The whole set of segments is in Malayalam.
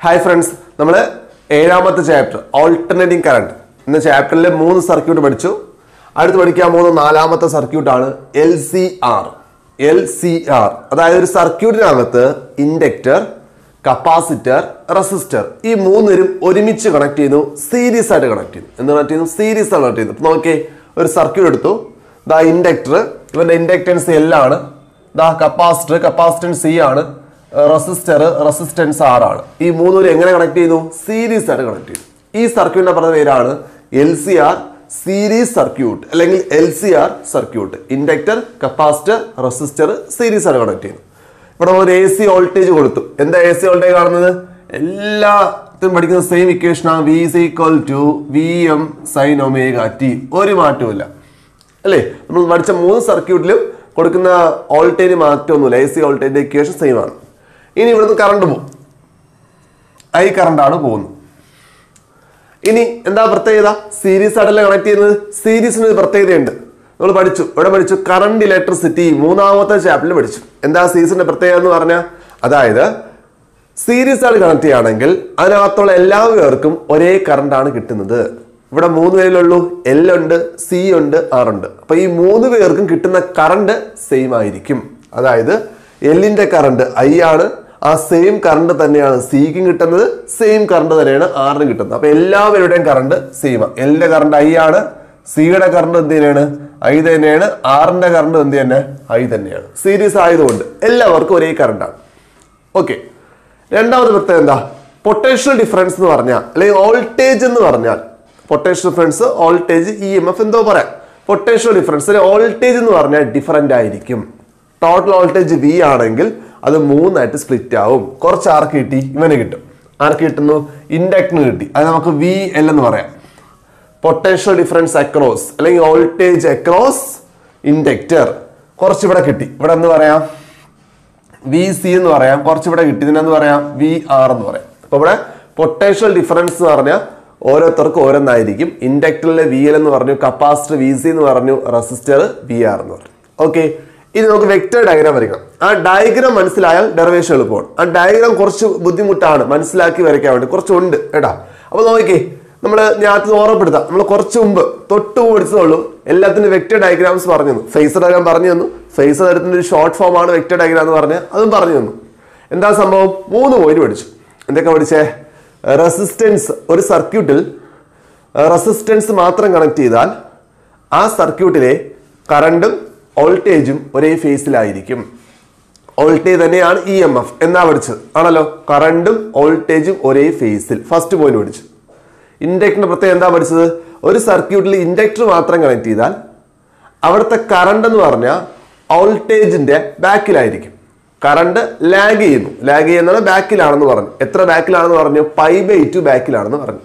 ഹായ് ഫ്രണ്ട്സ് നമ്മൾ ഏഴാമത്തെ ചാപ്റ്റർ ഓൾട്ടർനേറ്റിംഗ് കറണ്ട് എന്ന ചാപ്റ്ററിലെ മൂന്ന് സർക്യൂട്ട് പഠിച്ചു അടുത്ത് പഠിക്കാൻ പോകുന്ന നാലാമത്തെ സർക്യൂട്ടാണ് L C R L C R അതായത് ഒരു സർക്യൂട്ടിനകത്ത് ഇൻഡക്റ്റർ കപ്പാസിറ്റർ റെസിസ്റ്റർ ഈ മൂന്നുപേരും ഒരുമിച്ച് കണക്ട് ചെയ്യുന്നു സീരീസ് ആയിട്ട് കണക്ട് ചെയ്യുന്നു എന്ത് കണക്ട് ചെയ്യുന്നു സീരീസ് ആണ് കണക്ട് ചെയ്യുന്നു ഇപ്പൊ നോക്കിയേ ഒരു സർക്യൂട്ട് എടുത്തു ദാ ഇൻഡക്ടർ ഇവന്റെ ഇൻഡക്റ്റൻസ് എൽ ആണ് ദാ കപ്പാസിറ്റർ കപ്പാസിറ്റൻസ് സി ആണ് റെസിസ്റ്റർ റെസിസ്റ്റൻസ് ആർ ആണ് ഈ മൂന്നുപേരും എങ്ങനെ കണക്ട് ചെയ്യുന്നു സീരീസ് ആയിട്ട് കണക്ട് ചെയ്യുന്നു ഈ സർക്യൂട്ടിന്റെ പറഞ്ഞ പേരാണ് L C R series circuit അല്ലെങ്കിൽ L C R circuit inductor capacitor resistor series ആണ് കണക്ട് ചെയ്യുന്നത് ഇവിടെ ഒരു എ സി വോൾട്ടേജ് കൊടുത്തു എന്താ എ സി വോൾട്ടേജ് കാണുന്നത് എല്ലാത്തിനും പഠിക്കുന്ന സെയിം ഇക്വേഷൻ ആണ് V is equal to V M sine omega T ഒരു മാറ്റവുമില്ല അല്ലേ നമ്മൾ പഠിച്ച മൂന്ന് സർക്യൂട്ടിലും കൊടുക്കുന്ന വോൾട്ടേജ് മാറ്റമൊന്നുമില്ല എ സി വോൾട്ടേജിന്റെ ഇക്വേഷൻ സെയിം ആണ് ഇനി ഇവിടുന്ന് കറണ്ട് പോകും ഐ കറണ്ടാണ് പോകുന്നത് ഇനി എന്താ പ്രത്യേകത സീരീസ് ആയിട്ടല്ലേ കണക്ട് ചെയ്യുന്നത് സീരീസിന് ഒരു പ്രത്യേകതയുണ്ട് നമ്മൾ പഠിച്ചു ഇവിടെ പഠിച്ചു കറണ്ട് ഇലക്ട്രിസിറ്റി മൂന്നാമത്തെ ചാപ്റ്ററിൽ പഠിച്ചു എന്താ സീരീസിന്റെ പ്രത്യേകത എന്ന് പറഞ്ഞാൽ അതായത് സീരീസ് ആയിട്ട് കണക്ട് ചെയ്യുകയാണെങ്കിൽ അതിനകത്തുള്ള എല്ലാ പേർക്കും ഒരേ കറണ്ട് ആണ് കിട്ടുന്നത് ഇവിടെ മൂന്ന് പേരിലുള്ളൂ എൽ ഉണ്ട് സി ഉണ്ട് ആർ ഉണ്ട് അപ്പൊ ഈ മൂന്ന് പേർക്കും കിട്ടുന്ന കറണ്ട് സെയിം ആയിരിക്കും അതായത് എല്ലിന്റെ കറണ്ട് ഐ ആണ് ആ സെയിം കറണ്ട് തന്നെയാണ് സിക്കും കിട്ടുന്നത് സെയിം കറണ്ട് തന്നെയാണ് ആറിനും കിട്ടുന്നത് അപ്പൊ എല്ലാവരുടെയും കറണ്ട് സെയിം എല്ലിന്റെ കറണ്ട് ഐ ആണ് സിയുടെ കറണ്ട് എന്ത് തന്നെയാണ് ഐ തന്നെയാണ് ആറിന്റെ കറണ്ട് എന്ത് തന്നെ ഐ തന്നെയാണ് സീരീസ് ആയതുകൊണ്ട് എല്ലാവർക്കും ഒരേ കറണ്ടാണ് ഓക്കെ രണ്ടാമത് പ്രത്യേകത എന്താ പൊട്ടൻഷ്യൽ ഡിഫറൻസ് എന്ന് പറഞ്ഞാൽ അല്ലെങ്കിൽ വോൾട്ടേജ് എന്ന് പറഞ്ഞാൽ potential difference voltage E M F എന്തോ പറയാം പൊട്ടൻഷ്യൽ ഡിഫറൻസ് വോൾട്ടേജ് എന്ന് പറഞ്ഞാൽ ഡിഫറൻ്റ് ആയിരിക്കും ടോട്ടൽ വോൾട്ടേജ് വി ആണെങ്കിൽ അത് മൂന്നായിട്ട് സ്പ്ലിറ്റ് ആവും കുറച്ച് ആർക്ക് കിട്ടി ഇവന് കിട്ടും ആർക്ക് കിട്ടുന്നു ഇൻഡക്റ്റിന് കിട്ടി അത് നമുക്ക് വി എൽ എന്ന് പറയാം പൊട്ടൻഷ്യൽ ഡിഫറൻസ് അക്രോസ് അല്ലെങ്കിൽ വോൾട്ടേജ് അക്രോസ് ഇൻഡക്റ്റർ കുറച്ച് ഇവിടെ കിട്ടി ഇവിടെ എന്ന് പറയാം വി സി എന്ന് പറയാം കുറച്ച് ഇവിടെ കിട്ടി ഇതിനെന്ന് പറയാം വി ആർ എന്ന് പറയാം അപ്പൊ ഇവിടെ പൊട്ടൻഷ്യൽ ഡിഫറൻസ് എന്ന് പറഞ്ഞാൽ ഓരോരുത്തർക്കും ഓരോന്നായിരിക്കും ഇൻഡക്ടറിലെ വി എൽ എന്ന് പറഞ്ഞു കപ്പാസിറ്റർ വി സി എന്ന് പറഞ്ഞു റെസിസ്റ്റർ വി ആർ എന്ന് പറഞ്ഞു ഓക്കെ ഇനി നമുക്ക് വെക്റ്റർ ഡയഗ്രാം വരയ്ക്കണം ആ ഡയഗ്രാം മനസ്സിലായാൽ ഡെറിവേഷൻ എളുപ്പമാണ് ആ ഡയഗ്രാം കുറച്ച് ബുദ്ധിമുട്ടാണ് മനസ്സിലാക്കി വരയ്ക്കാൻ വേണ്ടി കുറച്ചുണ്ട് കേട്ടാ അപ്പൊ നോക്കിക്കേ നമ്മൾ ഞാൻ ഓർമ്മപ്പെടുത്താം നമ്മൾ കുറച്ച് മുമ്പ് തൊട്ട് മുമ്പ് പഠിച്ചതുള്ളൂ എല്ലാത്തിനും വെക്റ്റർ ഡയഗ്രാംസ് പറഞ്ഞു തന്നു ഫേസർ ഡയഗ്രാം പറഞ്ഞു തന്നു ഫേസർ എടുത്തിന്റെ ഒരു ഷോർട്ട് ഫോം ആണ് വെക്റ്റർ ഡയഗ്രാം എന്ന് പറഞ്ഞ് അതും പറഞ്ഞു തന്നു എന്താ സംഭവം മൂന്ന് പോയിന്റ് പഠിച്ചു എന്തൊക്കെ പഠിച്ചേ റെസിസ്റ്റൻസ് ഒരു സർക്യൂട്ടിൽ റെസിസ്റ്റൻസ് മാത്രം കണക്ട് ചെയ്താൽ ആ സർക്യൂട്ടിലെ കറണ്ടും വോൾട്ടേജും ഒരേ ഫേസിലായിരിക്കും വോൾട്ടേജ് തന്നെയാണ് ഇ എം എഫ് എന്നാ പഠിച്ചത് ആണല്ലോ കറണ്ടും വോൾട്ടേജും ഒരേ ഫേസിൽ ഫസ്റ്റ് പോയിന്റ് പഠിച്ചു ഇൻഡക്ടറിന്റെ പ്രത്യേകം എന്താ പഠിച്ചത് ഒരു സർക്യൂട്ടിൽ ഇൻഡക്ടർ മാത്രം കണക്ട് ചെയ്താൽ അവിടുത്തെ കറണ്ട് എന്ന് പറഞ്ഞാൽ വോൾട്ടേജിന്റെ ബാക്കിലായിരിക്കും കറണ്ട് ലാഗ് ചെയ്യുന്നു ലാഗ് ചെയ്യുന്നത് ബാക്കിലാണെന്ന് പറഞ്ഞു എത്ര ബാക്കിലാണെന്ന് പറഞ്ഞു പൈ ബൈ ടു ബാക്കിലാണെന്ന് പറഞ്ഞു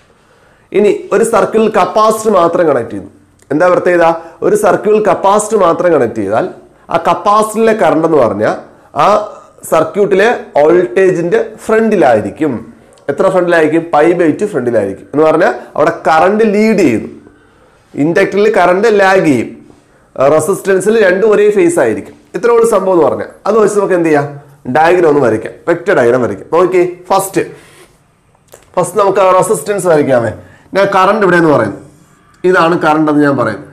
ഇനി ഒരു സർക്കിളിൽ കപ്പാസിറ്റർ മാത്രം കണക്ട് ചെയ്യുന്നു എന്താ പ്രത്യേകത ഒരു സർക്യൂട്ടിൽ കപ്പാസിറ്റർ മാത്രം കണക്ട് ചെയ്താൽ ആ കപ്പാസിറ്ററിലെ കറണ്ട് എന്ന് പറഞ്ഞാൽ ആ സർക്യൂട്ടിലെ വോൾട്ടേജിന്റെ ഫ്രണ്ടിലായിരിക്കും എത്ര ഫ്രണ്ടിലായിരിക്കും പൈ ബൈ ടു ഫ്രണ്ടിലായിരിക്കും എന്ന് പറഞ്ഞാൽ അവിടെ കറണ്ട് ലീഡ് ചെയ്യുന്നു ഇൻഡക്ടറിൽ കറണ്ട് ലാഗ് ചെയ്യും റെസിസ്റ്റൻസിൽ രണ്ടും ഒരേ ഫേസ് ആയിരിക്കും ഇത്ര ഒരു സംഭവം എന്ന് പറഞ്ഞാൽ അത് വെച്ച് നമുക്ക് എന്ത് ചെയ്യാം ഡയഗ്രാം ഒന്ന് വരയ്ക്കാം വെക്റ്റർ ഡയഗ്രാം വരയ്ക്കാം നോക്കിയേ ഫസ്റ്റ് ഫസ്റ്റ് നമുക്ക് റെസിസ്റ്റൻസ് വരയ്ക്കാമേ ഞാൻ കറണ്ട് ഇവിടെ എന്ന് പറയുന്നു ഇതാണ് കറണ്ട് എന്ന് ഞാൻ പറയുന്നു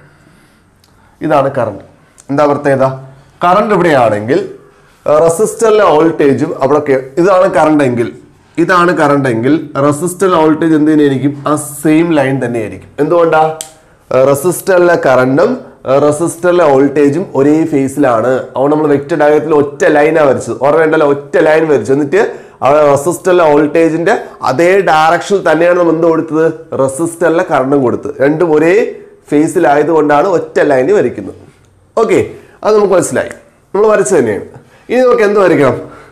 ഇതാണ് കറണ്ട് എന്താ പ്രത്യേകത കറണ്ട് ഇവിടെയാണെങ്കിൽ റെസിസ്റ്ററിലെ വോൾട്ടേജും അവിടെ ഇതാണ് കറണ്ട് എങ്കിൽ ഇതാണ് കറണ്ട് എങ്കിൽ റെസിസ്റ്ററിലെ വോൾട്ടേജ് എന്ത് തന്നെയായിരിക്കും ആ സെയിം ലൈൻ തന്നെയായിരിക്കും എന്തുകൊണ്ടാ റെസിസ്റ്ററിലെ കറണ്ടും റെസിസ്റ്ററിലെ വോൾട്ടേജും ഒരേ ഫേസിലാണ് അതുകൊണ്ട് നമ്മൾ വെക്റ്റർ ഡയഗ്രത്തിൽ ഒറ്റ ലൈനാണ് വരച്ചത് ഓർമ്മയുണ്ടല്ലോ ഒറ്റ ലൈൻ വരച്ചു എന്നിട്ട് അവിടെ റെസിസ്റ്ററിലെ വോൾട്ടേജിന്റെ അതേ ഡയറക്ഷനിൽ തന്നെയാണ് നമ്മൾ എന്ത് കൊടുത്തത് റെസിസ്റ്ററിലെ കറണ്ടും കൊടുത്തത് രണ്ടും ഒരേ ഫേസിലായതുകൊണ്ടാണ് ഒറ്റ ലൈൻ വരയ്ക്കുന്നത് ഓക്കെ അത് നമുക്ക് മനസ്സിലായി നമ്മൾ വരച്ചു തന്നെയാണ് ഇനി നമുക്ക് എന്ത് വരയ്ക്കണം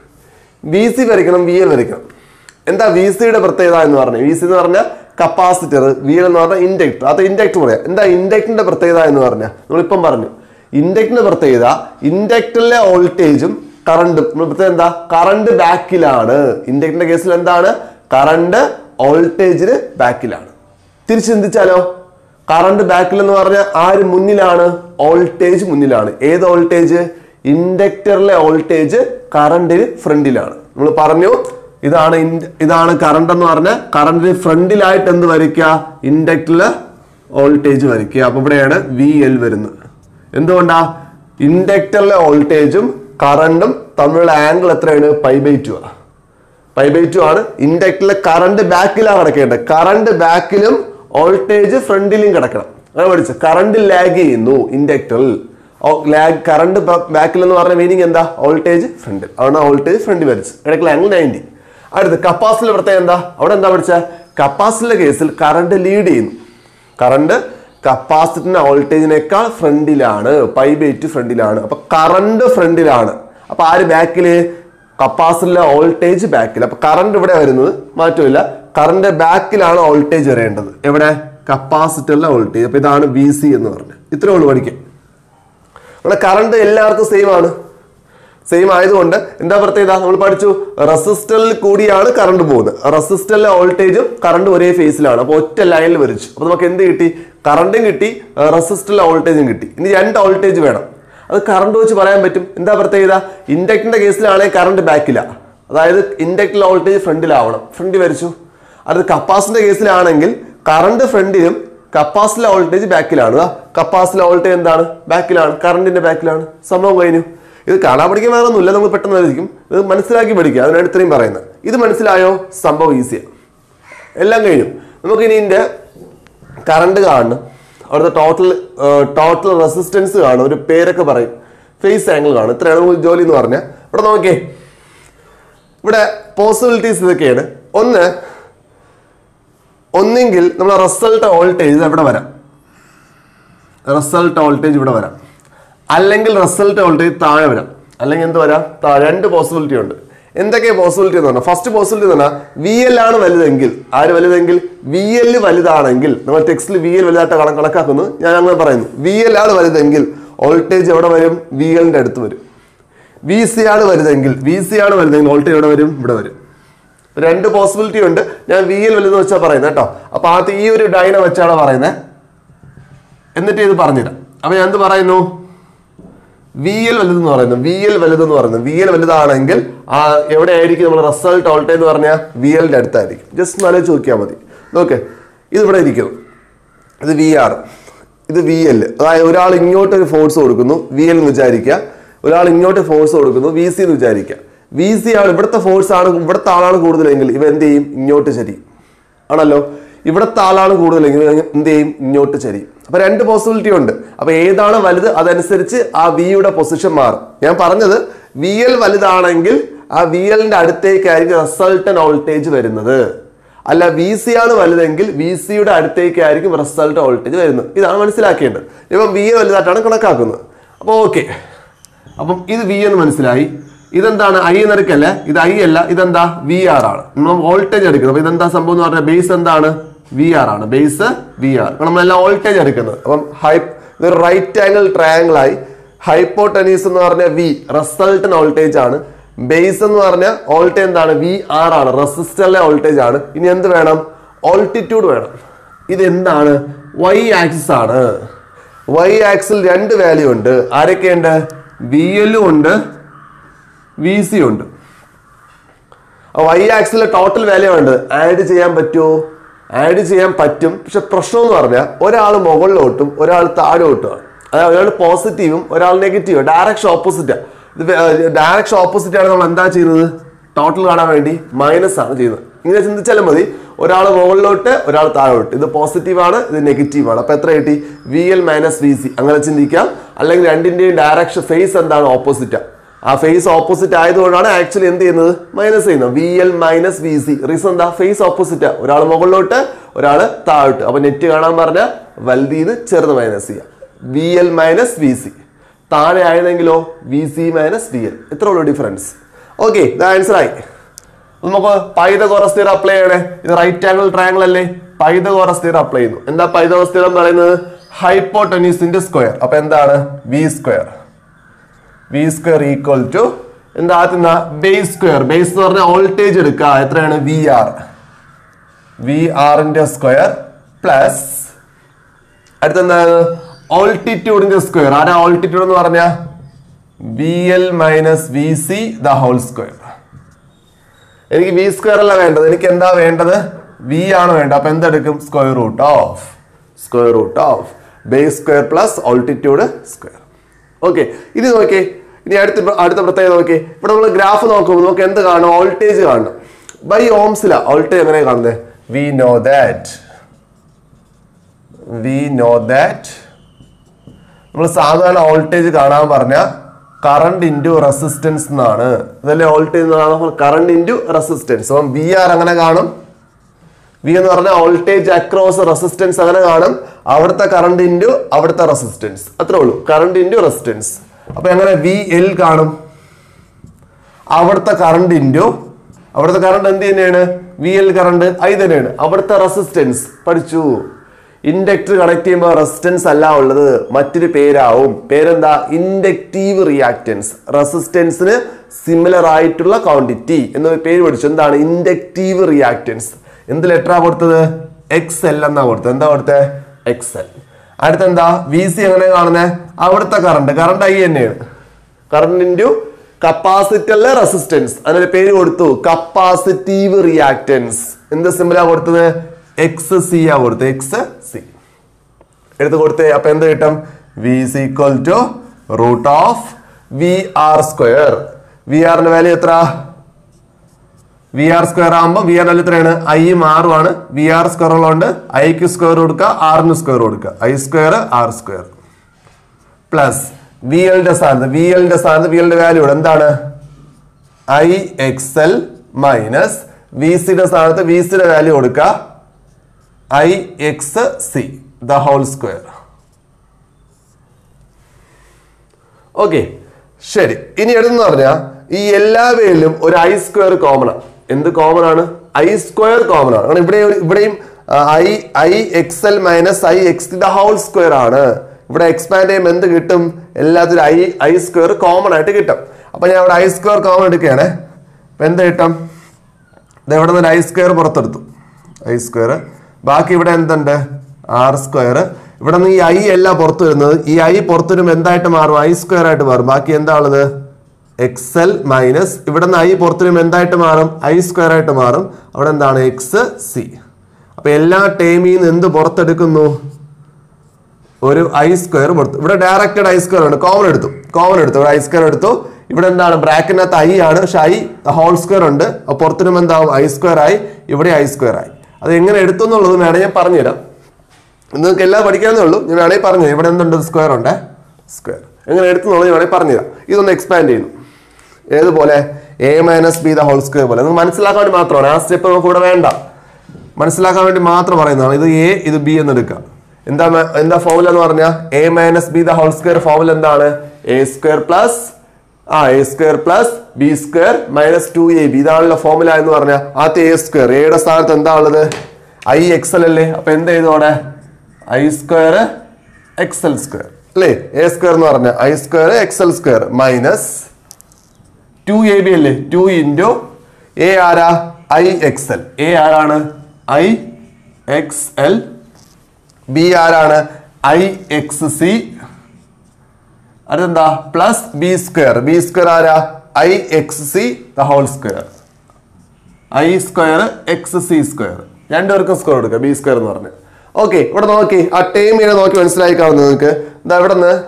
വി സി വരയ്ക്കണം വി എൽ വരയ്ക്കണം എന്താ വി സിയുടെ പ്രത്യേകത എന്ന് പറഞ്ഞാൽ വി സി എന്ന് പറഞ്ഞാൽ കപ്പാസിറ്റർ വി എൽ എന്ന് പറഞ്ഞാൽ ഇൻഡക്ടർ അത് ഇൻഡക്ടർ പറയാം എന്താ ഇൻഡക്ടറിന്റെ പ്രത്യേകത എന്ന് പറഞ്ഞാൽ നമ്മളിപ്പം പറഞ്ഞു ഇൻഡക്ടറിന്റെ പ്രത്യേകത ഇൻഡക്ടറിലെ വോൾട്ടേജും കറണ്ടും നമ്മൾ പ്രത്യേകത എന്താ കറണ്ട് ബാക്കിലാണ് ഇൻഡക്ടറിന്റെ കേസിൽ എന്താണ് കറണ്ട് വോൾട്ടേജിന് ബാക്കിലാണ് തിരിച്ച് ചിന്തിച്ചാലോ കറണ്ട് ബാക്കിൽ എന്ന് പറഞ്ഞാൽ ആര് മുന്നിലാണ് വോൾട്ടേജ് മുന്നിലാണ് ഏത് വോൾട്ടേജ് ഇൻഡക്ടറിലെ വോൾട്ടേജ് കറണ്ടിന് ഫ്രണ്ടിലാണ് നമ്മൾ പറഞ്ഞു ഇതാണ് ഇൻ- ഇതാണ് കറണ്ട് എന്ന് പറഞ്ഞ കറണ്ടിന് ഫ്രണ്ടിലായിട്ട് എന്ത് വരയ്ക്കുക ഇൻഡക്ടറില് വോൾട്ടേജ് വരയ്ക്കുക അപ്പൊ ഇവിടെയാണ് വി എൽ വരുന്നത് എന്തുകൊണ്ടാ ഇൻഡക്ടറിലെ വോൾട്ടേജും കറണ്ടും തമ്മിലുള്ള ആംഗിൾ എത്രയാണ് പൈ ബൈ ടു ആണ് പൈ ബൈ ടു ആണ് ഇൻഡക്ടറിലെ കറണ്ട് ബാക്കിലാണ് കിടക്കേണ്ടത് കറണ്ട് ബാക്കിലും വോൾട്ടേജ് ഫ്രണ്ടിലും കിടക്കണം അങ്ങനെ പഠിച്ചു കറണ്ട് ലാഗ് ചെയ്യുന്നു ഇൻഡക്ടറിൽ ലാഗ് കറണ്ട് ബാക്കിൽ എന്ന് പറഞ്ഞ മീനിങ് എന്താ വോൾട്ടേജ് ഫ്രണ്ടിൽ അവിടെ വോൾട്ടേജ് ഫ്രണ്ടിൽ വരച്ചു ഇടയ്ക്കുള്ള ആംഗിൾ നയൻറ്റി അടുത്ത് കപ്പാസിറ്റർ പ്രത്യേകം എന്താ അവിടെ എന്താ പഠിച്ച കപ്പാസിറ്ററിന്റെ കേസിൽ കറണ്ട് ലീഡ് ചെയ്യുന്നു കറണ്ട് കപ്പാസിറ്ററിന്റെ വോൾട്ടേജിനേക്കാൾ ഫ്രണ്ടിലാണ് പൈ ബൈ ടു ഫ്രണ്ടിലാണ് അപ്പൊ കറണ്ട് ഫ്രണ്ടിലാണ് അപ്പൊ ആര് ബാക്കില് കപ്പാസിറ്ററിലെ വോൾട്ടേജ് ബാക്കിൽ അപ്പൊ കറണ്ട് ഇവിടെ വരുന്നത് മാറ്റമില്ല കറണ്ട് ബാക്കിലാണ് വോൾട്ടേജ് വരേണ്ടത് എവിടെ കപ്പാസിറ്ററിലെ വോൾട്ടേജ് അപ്പൊ ഇതാണ് ബി സി എന്ന് പറഞ്ഞത് ഇത്രേ ഉള്ളൂ പഠിക്കാൻ ഇവിടെ കറണ്ട് എല്ലാവർക്കും സെയിം ആണ് സെയിം ആയതുകൊണ്ട് എന്താ പ്രത്യേകത നമ്മൾ പഠിച്ചു റെസിസ്റ്ററിൽ കൂടിയാണ് കറണ്ട് പോകുന്നത് റെസിസ്റ്ററിലെ വോൾട്ടേജും കറണ്ട് ഒരേ ഫേസിലാണ് അപ്പോൾ ഒറ്റ ലൈനിൽ വരച്ചു അപ്പോൾ നമുക്ക് എന്ത് കിട്ടി കറണ്ടും കിട്ടി റെസിസ്റ്ററിലെ വോൾട്ടേജും കിട്ടി ഇനി രണ്ട് വോൾട്ടേജ് വേണം അത് കറണ്ട് വെച്ച് പറയാൻ പറ്റും എന്താ പ്രത്യേകത ഇൻഡക്ടറിന്റെ കേസിലാണെങ്കിൽ കറണ്ട് ബാക്കില അതായത് ഇൻഡക്ടറിലെ വോൾട്ടേജ് ഫ്രണ്ടിലാവണം ഫ്രണ്ടിൽ വരച്ചു അത് കപ്പാസിന്റെ കേസിലാണെങ്കിൽ കറണ്ട് ഫ്രണ്ടിലും കപ്പാസിറ്റിലെ വോൾട്ടേജ് ബാക്കിലാണ് കപ്പാസിറ്റിലെ വോൾട്ടേജ് എന്താണ് ബാക്കിലാണ് കറണ്ടിന്റെ ബാക്കിലാണ് സംഭവം കഴിഞ്ഞു ഇത് കാണാൻ പഠിക്കാൻ വേറെ ഒന്നുമില്ല നമ്മൾ പെട്ടെന്ന് ആയിരിക്കും ഇത് മനസ്സിലാക്കി പഠിക്കുക അതിനാണ് ഇത്രയും പറയുന്നത് ഇത് മനസ്സിലായോ സംഭവം ഈസിയാണ് എല്ലാം കഴിഞ്ഞു നമുക്ക് ഇനി ഇതിന്റെ കറണ്ട് കാണണം അവിടുത്തെ ടോട്ടൽ ടോട്ടൽ റെസിസ്റ്റൻസ് കാണും ഒരു പേരൊക്കെ പറയും ഫേസ് ആംഗിൾ കാണും ഇത്രയാണ് നമുക്ക് ജോലി എന്ന് പറഞ്ഞാൽ ഇവിടെ നോക്കിയേ ഇവിടെ പോസിബിലിറ്റീസ് ഇതൊക്കെയാണ് ഒന്ന് ഒന്നെങ്കിൽ നമ്മൾ റിസൾട്ട് വോൾട്ടേജ് എവിടെ വരാം റിസൾട്ട് വോൾട്ടേജ് ഇവിടെ വരാം അല്ലെങ്കിൽ റിസൾട്ട് വോൾട്ടേജ് താഴെ വരാം അല്ലെങ്കിൽ എന്ത് വരാം താഴെ രണ്ട് പോസിബിലിറ്റി ഉണ്ട് എന്തൊക്കെ പോസിബിലിറ്റി എന്ന് പറഞ്ഞാൽ ഫസ്റ്റ് പോസിബിലിറ്റി എന്ന് പറഞ്ഞാൽ വി എൽ ആണ് വലുതെങ്കിൽ ആര് വലുതെങ്കിൽ വി എൽ വലുതാണെങ്കിൽ നമ്മൾ ടെക്സ്റ്റിൽ വി എൽ വലുതായിട്ട് കണ- കണക്കാക്കുന്നു ഞാൻ അങ്ങനെ പറയുന്നു വി എൽ ആണ് വലുതെങ്കിൽ വോൾട്ടേജ് എവിടെ വരും വി എല്ലിന്റെ അടുത്ത് വരും വി സി ആണ് വലുതെങ്കിൽ വി സി ആണ് വലുതെങ്കിൽ വോൾട്ടേജ് എവിടെ വരും ഇവിടെ വരും രണ്ട് പോസിബിലിറ്റി ഉണ്ട് ഞാൻ വി എൽ വലുതെന്ന് വെച്ചാൽ പറയുന്നത് കേട്ടോ അപ്പൊ ആദ്യം ഈ ഒരു ഡൈന വെച്ചാണ് പറയുന്നത് എന്നിട്ട് ഇത് പറഞ്ഞുതരാം അപ്പൊ ഞാൻ എന്ത് പറയുന്നു വി എൽ വലുതെന്ന് പറയുന്നു വി എൽ വലുതെന്ന് പറയുന്നു വി എൽ വലുതാണെങ്കിൽ ആ എവിടെ ആയിരിക്കും നമ്മൾ റിസൾട്ട് വോൾട്ടേജ് എന്ന് പറഞ്ഞാൽ വി എല്ലിന്റെ അടുത്തായിരിക്കും ജസ്റ്റ് നല്ല ചോദിക്കാൻ മതി നോക്ക് ഇത് ഇവിടെ ഇരിക്കുന്നു ഇത് വി ആർ ഇത് വി എൽ അതായത് ഒരാൾ ഇങ്ങോട്ട് ഒരു ഫോഴ്സ് കൊടുക്കുന്നു വി എൽ എന്ന് വിചാരിക്കുക ഒരാൾ ഇങ്ങോട്ട് ഫോഴ്സ് കൊടുക്കുന്നു വി സി എന്ന് വിചാരിക്കുക വി സി ആണ് ഇവിടുത്തെ ഫോഴ്സ് ആണ് ഇവിടുത്തെ ആളാണ് കൂടുതലെങ്കിൽ ഇവ എന്ത് ചെയ്യും ഇങ്ങോട്ട് ചരിയും ആണല്ലോ ഇവിടുത്തെ ആളാണ് കൂടുതലെങ്കിൽ ഇവ എന്ത് ചെയ്യും ഇങ്ങോട്ട് ചരിയും അപ്പൊ രണ്ട് പോസിബിലിറ്റി ഉണ്ട് അപ്പൊ ഏതാണ് വലുത് അതനുസരിച്ച് ആ വിയുടെ പൊസിഷൻ മാറും ഞാൻ പറഞ്ഞത് വി എൽ വലുതാണെങ്കിൽ ആ വി എല്ലിന്റെ അടുത്തേക്കായിരിക്കും റിസൾട്ടൻ വോൾട്ടേജ് വരുന്നത് അല്ല വി സി ആണ് വലുതെങ്കിൽ വി സിയുടെ അടുത്തേക്കായിരിക്കും റിസൾട്ട് വോൾട്ടേജ് വരുന്നത് ഇതാണ് മനസ്സിലാക്കേണ്ടത് ഇപ്പം വി എ വലുതായിട്ടാണ് കണക്കാക്കുന്നത് അപ്പോൾ ഓക്കെ അപ്പം ഇത് വി എന്ന് മനസ്സിലായി ഇതെന്താണ് ഐ എന്നറിക്കല്ലേ ഇത് ഐ അല്ല ഇതെന്താ വി ആർ ആണ് നമ്മൾ വോൾട്ടേജ് എടുക്കുന്നത് അപ്പൊ ഇതെന്താ സംഭവം എന്ന് പറഞ്ഞാൽ ബേസ് എന്താണ് വി ആർ ആണ് ബേസ് വി ആർ നമ്മളെല്ലാം വോൾട്ടേജ് എടുക്കുന്നത് അപ്പം ഹൈ ഇതൊരു റൈറ്റ് ആംഗിൾ ട്രയാംഗിൾ ആയി ഹൈപ്പോട്ടനീസ് എന്ന് പറഞ്ഞ വി റിസൾട്ടൻ വോൾട്ടേജ് ആണ് ബേസ് എന്ന് പറഞ്ഞ വോൾട്ടേജ് എന്താണ് വി ആർ ആണ് റെസിസ്റ്ററിലെ വോൾട്ടേജ് ആണ് ഇനി എന്ത് വേണം ഓൾട്ടിറ്റ്യൂഡ് വേണം ഇത് എന്താണ് വൈ ആക്സിസ് ആണ് വൈ ആക്സിൽ രണ്ട് വാല്യൂ ഉണ്ട് ആരൊക്കെയുണ്ട് വി എല്ലും ഉണ്ട് വി സി ഉണ്ട് വൈ ആക്സിലെ ടോട്ടൽ വാല്യൂ ഉണ്ട് ആഡ് ചെയ്യാൻ പറ്റുമോ ആഡ് ചെയ്യാൻ പറ്റും പക്ഷെ പ്രശ്നം എന്ന് പറഞ്ഞാൽ ഒരാൾ മുകളിലോട്ടും ഒരാൾ താഴോട്ടുമാണ് അതായത് ഒരാൾ പോസിറ്റീവും ഒരാൾ നെഗറ്റീവും ഡയറക്ഷൻ ഓപ്പോസിറ്റാ ഇത് ഡയറക്ഷൻ ഓപ്പോസിറ്റ് ആണ് നമ്മൾ എന്താ ചെയ്യുന്നത് ടോട്ടൽ കാണാൻ വേണ്ടി മൈനസ് ആണ് ചെയ്യുന്നത് ഇങ്ങനെ ചിന്തിച്ചാലും മതി ഒരാൾ മുകളിലോട്ട് ഒരാൾ താഴോട്ട് ഇത് പോസിറ്റീവ് ആണ് ഇത് നെഗറ്റീവ് ആണ് അപ്പൊ എത്ര കിട്ടി V L minus V C അങ്ങനെ ചിന്തിക്കാം അല്ലെങ്കിൽ രണ്ടിന്റെയും ഡയറക്ഷൻ ഫേസ് എന്താണ് ഓപ്പോസിറ്റാ ആ ഫേസ് ഓപ്പോസിറ്റ് ആയതുകൊണ്ടാണ് ആക്ച്വലി എന്ത് ചെയ്യുന്നത് മൈനസ് ചെയ്യുന്നത് V L minus V C reason എന്താ ഫേസ് ഓപ്പോസിറ്റ് ഒരാൾ മുകളിലോട്ട് ഒരാൾ താഴോട്ട് അപ്പൊ നെറ്റ് കാണാൻ പറഞ്ഞാൽ വലുതീന്ന് ചെറുത് മൈനസ് ചെയ്യാം V L minus V C താഴെ ആയതെങ്കിലോ V C minus V L ഇത്ര ഉള്ളൂ ഡിഫറൻസ് ഓക്കെ ഇത് ആൻസർ ആയി നമുക്ക് പൈതകോറസ് തീരം അപ്ലൈ ചെയ്യണേ ഇത് റൈറ്റ് ആംഗിൾ ട്രയാംഗിൾ അല്ലേ പൈതകോറസ് തീരം അപ്ലൈ ചെയ്യുന്നു എന്താ പൈതകോറസ് തീരം പറയുന്നത് ഹൈപ്പോട്ടനീസിന്റെ സ്ക്വയർ അപ്പൊ എന്താണ് V square V square equal to എന്താ ആദ്യം ബേസ് സ്ക്വയർ ബേസ് എന്ന് പറഞ്ഞാൽ വോൾട്ടേജ് എടുക്കുക എത്രയാണ് വി ആർ വി ആറിന്റെ സ്ക്വയർ പ്ലസ് അടുത്തെന്താണ് ഓൾട്ടിറ്റ്യൂഡിന്റെ സ്ക്വയർ ആരാ ഓൾട്ടിറ്റ്യൂഡ് എന്ന് പറഞ്ഞ V L minus V C the whole square എനിക്ക് വി സ്ക്വയർ അല്ല വേണ്ടത് എനിക്ക് എന്താ വേണ്ടത് വി ആണ് വേണ്ടത് അപ്പൊ എന്തെടുക്കും square root of square root of base square plus altitude square okay ഇനി നോക്കിയേ ഇനി അടുത്ത അടുത്ത പ്രത്യേകത നോക്കിയേ ഇവിടെ നമ്മൾ ഗ്രാഫ് നോക്കുമ്പോൾ നമുക്ക് എന്ത് കാണും വോൾട്ടേജ് കാണണം ബൈ ഓംസില വോൾട്ടേജ് എങ്ങനെ കാണുന്നത് we know that we know that നമ്മൾ സാധാരണ വോൾട്ടേജ് കാണാൻ പറഞ്ഞ കറണ്ട് ഇൻറ്റു റെസിസ്റ്റൻസ് എന്നാണ് അതല്ലേ വോൾട്ടേജ് കറണ്ട് ഇൻറ്റു റെസിസ്റ്റൻസ് അപ്പം വി ആർ അങ്ങനെ കാണും വി എന്ന് പറഞ്ഞാൽ വോൾട്ടേജ് അക്രോസ് റെസിസ്റ്റൻസ് അങ്ങനെ കാണും അവിടുത്തെ കറണ്ട് ഇൻറ്റു അവിടുത്തെ റെസിസ്റ്റൻസ് അത്രേ ഉള്ളൂ കറണ്ട് ഇൻറ്റു റെസിസ്റ്റൻസ് അപ്പൊ എങ്ങനെ വി എൽ കാണും അവിടുത്തെ കറണ്ട് ഇൻറ്റു അവിടുത്തെ കറണ്ട് എന്ത് തന്നെയാണ് വി എൽ കറണ്ട് ഐ തന്നെയാണ് അവിടുത്തെ റെസിസ്റ്റൻസ് പഠിച്ചു ഇൻഡക്ടർ കണക്ട് ചെയ്യുമ്പോൾ റെസിസ്റ്റൻസ് അല്ല ഉള്ളത് മറ്റൊരു പേരാവും പേരെന്താ ഇൻഡക്റ്റീവ് റിയാക്റ്റൻസ് റെസിസ്റ്റൻസിന് സിമിലർ ആയിട്ടുള്ള ക്വാണ്ടിറ്റി എന്നൊരു പേര് പഠിച്ചു എന്താണ് ഇൻഡക്റ്റീവ് റിയാക്റ്റൻസ് എന്ത് ലെറ്ററാ കൊടുത്തത് എക്സ് എൽ എന്നാ കൊടുത്തത് എന്താ കൊടുത്തത് എക്സ് എൽ അടുത്തെന്താ വി സി എങ്ങനെ കാണുന്നത് അവിടുത്തെ കറണ്ട് കറണ്ട് ഐ തന്നെയാണ് കറണ്ട് ഇൻറ്റു കപ്പാസിറ്ററിലെ റെസിസ്റ്റൻസ് അതിനൊരു പേര് കൊടുത്തു കപ്പാസിറ്റീവ് റിയാക്റ്റൻസ് എന്ത് സിമ്പിളാ കൊടുത്തത് എക്സ് സി ആ കൊടുത്തത് എക്സ് സി എടുത്ത് കൊടുത്തേ അപ്പൊ എന്ത് കിട്ടും V is equal to root of V R square V ആറിന്റെ വാല്യൂ എത്ര വി ആർ സ്ക്വയർ ആകുമ്പോൾ വി ആർ എത്രയാണ് ഐയും ആറും ആണ് വി ആർ സ്ക്വയർ ഉള്ളതുകൊണ്ട് ഐക്ക് സ്ക്വയർ കൊടുക്കുക ആറിന് സ്ക്വയർ കൊടുക്കുക I square R square plus V എല്ലിന്റെ സ്ഥാനത്ത് വി എല്ലിന്റെ സ്ഥാനത്ത് വി എല്ലിന്റെ വാല്യൂ എന്താണ് I X L minus V സിയുടെ സ്ഥാനത്ത് വി സിയുടെ വാല്യൂ കൊടുക്കുക I X C the whole square okay ശരി ഇനി എടുത്തെന്ന് പറഞ്ഞാൽ ഈ എല്ലാ വേയിലും ഒരു ഐ സ്ക്വയർ കോമൺ ആണ് എന്ത് കോമൺ ആണ് ഐ സ്ക്വയർ കോമൺ ആണ് കാരണം ഇവിടെ ഇവിടെയും I I X L minus I X the whole square ആണ് ഇവിടെ എക്സ്പാൻഡ് ചെയ്യുമ്പോൾ എന്ത് കിട്ടും എല്ലാത്തിലും ഐ ഐ സ്ക്വയർ കോമൺ ആയിട്ട് കിട്ടും അപ്പൊ ഞാൻ ഇവിടെ ഐ സ്ക്വയർ കോമൺ എടുക്കുകയാണ് അപ്പൊ എന്ത് കിട്ടും ഇത് ഇവിടെ നിന്ന് ഐ സ്ക്വയർ പുറത്തെടുത്തു ഐ സ്ക്വയർ ബാക്കി ഇവിടെ എന്തുണ്ട് ആർ സ്ക്വയർ ഇവിടെ നിന്ന് ഈ ഐ അല്ല പുറത്തു വരുന്നത് ഈ ഐ പുറത്തു വരുമ്പോൾ എന്തായിട്ട് മാറും ഐ സ്ക്വയർ ആയിട്ട് മാറും ബാക്കി എന്താ ഉള്ളത് എക്സ് എൽ മൈനസ് ഇവിടെ നിന്ന് ഐ പുറത്തു വരുമ്പോൾ എന്തായിട്ട് മാറും ഐ സ്ക്വയർ ആയിട്ട് മാറും അവിടെ എന്താണ് എക്സ് സി അപ്പൊ എല്ലാ ടേമിൽ നിന്ന് എന്ത് പുറത്തെടുക്കുന്നു ഒരു ഐ സ്ക്വയർ പുറത്ത് ഇവിടെ ഡയറക്റ്റഡ് ഐ സ്ക്വയർ ഉണ്ട് കോമൺ എടുത്തു കോമൺ എടുത്തു ഇവിടെ ഐ സ്ക്വയർ എടുത്തു ഇവിടെ എന്താണ് ബ്രാക്കറ്റിനകത്ത് ഐ ആണ് പക്ഷെ ഐ ഹോൾ സ്ക്വയർ ഉണ്ട് അപ്പൊ പുറത്തുനിന്നും എന്താവും ഐ സ്ക്വയർ ആയി ഇവിടെ ഐ സ്ക്വയർ ആയി അത് എങ്ങനെ എടുത്തു എന്നുള്ളത് വേണമെങ്കിൽ ഞാൻ പറഞ്ഞുതരാം നിങ്ങൾക്ക് എല്ലാം പഠിക്കാവുന്നേ ഉള്ളൂ ഞാൻ വേണമെങ്കിൽ പറഞ്ഞു ഇവിടെ എന്തുണ്ട് സ്ക്വയർ ഉണ്ട് സ്ക്വയർ എങ്ങനെ എടുത്തു എന്നുള്ളത് ഞാൻ വേണമെങ്കിൽ പറഞ്ഞുതരാം ഇതൊന്ന് എക്സ്പാൻഡ് ചെയ്യുന്നു ഏതുപോലെ A minus B the whole square പോലെ നിങ്ങൾക്ക് മനസ്സിലാക്കാൻ വേണ്ടി മാത്രമാണ് ആ സ്റ്റെപ്പ് നമുക്ക് ഇവിടെ വേണ്ട മനസ്സിലാക്കാൻ വേണ്ടി മാത്രം പറയുന്നതാണ് ഇത് എ ഇത് ബി എന്ന് എടുക്കുക എന്താ മ- എന്താ ഫോമുല എന്ന് പറഞ്ഞാൽ A minus B the whole square formula എന്താണ് എ സ്ക്വയർ പ്ലസ് ആ A square plus B square minus two A B ഇതാണല്ലോ ഫോമുല എന്ന് പറഞ്ഞാൽ ആദ്യത്തെ എ സ്ക്വയർ എയുടെ സ്ഥാനത്ത് എന്താ ഉള്ളത് ഐ എക്സ് എൽ അല്ലേ അപ്പൊ എന്ത് ചെയ്തു അവിടെ I square X L square അല്ലേ എ സ്ക്വയർ എന്ന് പറഞ്ഞ I square X L square minus two A B അല്ലേ ടു ഇൻറ്റു എ ആരാ ഐ എക്സ് എൽ എ ആരാണ് ഐ എക്സ് എൽ ബി ആരാണ് ഐ എക്സ് സി അതെന്താ plus B square B square ആരാ I X C the whole square I square X C square രണ്ടുപേർക്കും സ്ക്വയർ കൊടുക്കുക ബി സ്ക്വയർ എന്ന് പറഞ്ഞ് ഓക്കെ ഇവിടെ നോക്കി ആ ടേം ഇങ്ങനെ നോക്കി മനസ്സിലായി കാണുന്നു നിങ്ങൾക്ക് ഇതാ ഇവിടെ നിന്ന്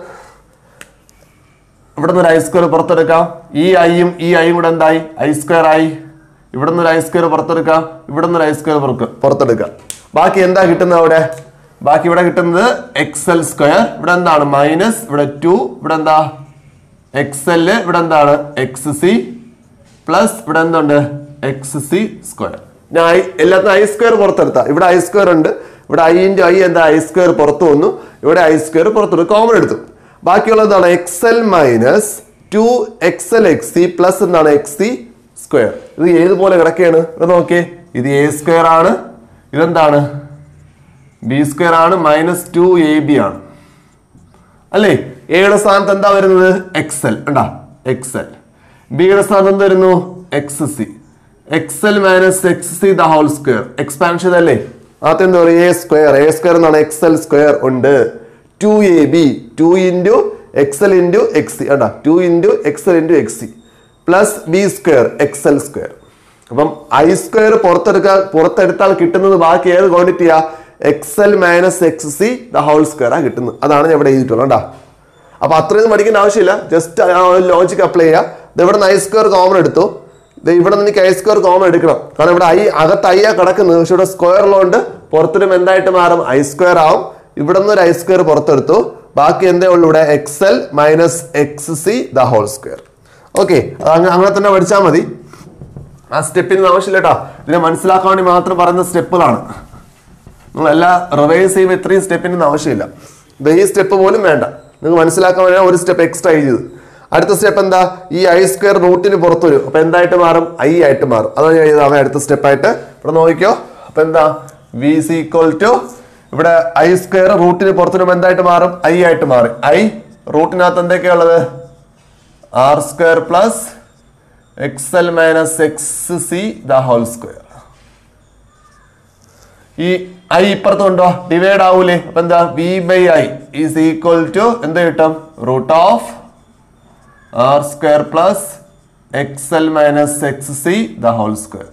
ഇവിടെ നിന്ന് ഒരു ഐ സ്ക്വയർ പുറത്തെടുക്കാം ഈ ഐയും ഈ ഐയും കൂടെ എന്തായി ഐ സ്ക്വയർ ആയി ഇവിടെ നിന്ന് ഒരു ഐ സ്ക്വയർ പുറത്തെടുക്കാം ഇവിടെ നിന്ന് ഒരു ഐ സ്ക്വയർ പുറത്തെടുക്കാം ബാക്കി എന്താ കിട്ടുന്നത് അവിടെ ബാക്കി ഇവിടെ കിട്ടുന്നത് എക്സ് എൽ സ്ക്വയർ ഇവിടെ എന്താണ് മൈനസ് ഇവിടെ ടു ഇവിടെ എന്താ എക്സ് എൽ ഇവിടെ എന്താണ് എക്സ് സി പ്ലസ് ഇവിടെ എന്തുണ്ട് എക്സ് സി സ്ക്വയർ ഞാൻ ഐ എല്ലാത്തിനും ഐ സ്ക്വയർ പുറത്തെടുത്ത ഇവിടെ ഐ സ്ക്വയർ ഉണ്ട് ഇവിടെ ഐ ഇൻറ്റു ഐ എന്താ ഐ സ്ക്വയർ പുറത്തു വന്നു ഇവിടെ ഐ സ്ക്വയർ പുറത്തെടുത്തു കോമൺ എടുത്തു ബാക്കിയുള്ള എന്താണ് X L minus two X L X C plus എന്താണ് എക്സ് സി സ്ക്വയർ ഇത് ഏതുപോലെ കിടക്കുകയാണ് ഇത് നോക്കിയേ ഇത് എ സ്ക്വയർ ആണ് ഇതെന്താണ് ബി സ്ക്വയർ ആണ് മൈനസ് ടു എ ബി ആണ് അല്ലേ എയുടെ സ്ഥാനത്ത് എന്താ വരുന്നത് എക്സ് എൽ ഉണ്ടാ എക്സ് എൽ ബിയുടെ സ്ഥാനത്ത് എന്ത് വരുന്നു X C X L minus X C the whole square expansion അല്ലേ ആദ്യം എന്താ പറയുക എ സ്ക്വയർ എ സ്ക്വയർ എന്നാണ് എക്സ് എൽ സ്ക്വയർ ഉണ്ട് two A B two into X L into X C ഉണ്ടാ two into X L into X C plus B square X L square അപ്പം ഐ സ്ക്വയർ പുറത്തെടുക്കാൻ പുറത്തെടുത്താൽ കിട്ടുന്നത് ബാക്കി ഏത് ക്വാണ്ടിറ്റിയാ X L minus X C the whole square ആ കിട്ടുന്നത് അതാണ് ഞാൻ ഇവിടെ എഴുതിയിട്ടുള്ളത് കേട്ടോ അപ്പൊ അത്രയൊന്നും പഠിക്കേണ്ട ആവശ്യമില്ല ജസ്റ്റ് ആ ലോജിക്ക് അപ്ലൈ ചെയ്യുക ഇത് ഇവിടെ ഐ സ്ക്വയർ കോമൺ എടുത്തു ഇത് ഇവിടെ നിന്ന് എനിക്ക് ഐ സ്ക്വയർ കോമൺ എടുക്കണം കാരണം ഇവിടെ ഐ അകത്ത് ഐ ആ കിടക്കുന്നത് പക്ഷെ ഇവിടെ സ്ക്വയർ ഉള്ളതുകൊണ്ട് പുറത്തിടും എന്തായിട്ട് മാറും ഐ സ്ക്വയർ ആവും ഇവിടെ നിന്ന് ഒരു ഐ സ്ക്വയർ പുറത്തെടുത്തു ബാക്കി എന്തേ ഉള്ളൂ ഇവിടെ X L minus X C the whole square okay അങ്ങനെ തന്നെ പഠിച്ചാൽ മതി ആ സ്റ്റെപ്പിന് ആവശ്യമില്ല കേട്ടോ ഇതിനെ മനസ്സിലാക്കാൻ വേണ്ടി മാത്രം പറയുന്ന സ്റ്റെപ്പുകളാണ് നിങ്ങൾ എല്ലാ റിവൈസ് ചെയ്യുമ്പോൾ ഇത്രയും സ്റ്റെപ്പിന് ആവശ്യമില്ല ഇത് ഈ സ്റ്റെപ്പ് പോലും വേണ്ട നിങ്ങൾ മനസ്സിലാക്കാൻ വേണ്ടി ഒരു സ്റ്റെപ്പ് എക്സ്ട്രാ ചെയ്തത് അടുത്ത സ്റ്റെപ്പ് എന്താ ഈ ഐ സ്ക്വയർ റൂട്ടിന് പുറത്തു വരും അപ്പൊ എന്തായിട്ട് മാറും ഐ ആയിട്ട് മാറും അതാണ് ഞാൻ എഴുതാം അടുത്ത സ്റ്റെപ്പായിട്ട് ഇവിടെ നോക്കിക്കോ അപ്പൊ എന്താ വി സി ഈക്വൽ ടു ഇവിടെ ഐ സ്ക്വയർ റൂട്ടിന് പുറത്തു വരുമ്പോൾ എന്തായിട്ട് മാറും ഐ ആയിട്ട് മാറും ഐ റൂട്ടിനകത്ത് എന്തൊക്കെയാ ഉള്ളത് R square plus X L minus X C the whole square ഈ ഐ ഇപ്പുറത്ത് കൊണ്ടോ ഡിവൈഡ് ആവൂലേ അപ്പൊ എന്താ V by I is equal to എന്ത് കിട്ടും root of R square plus X L minus X C the whole square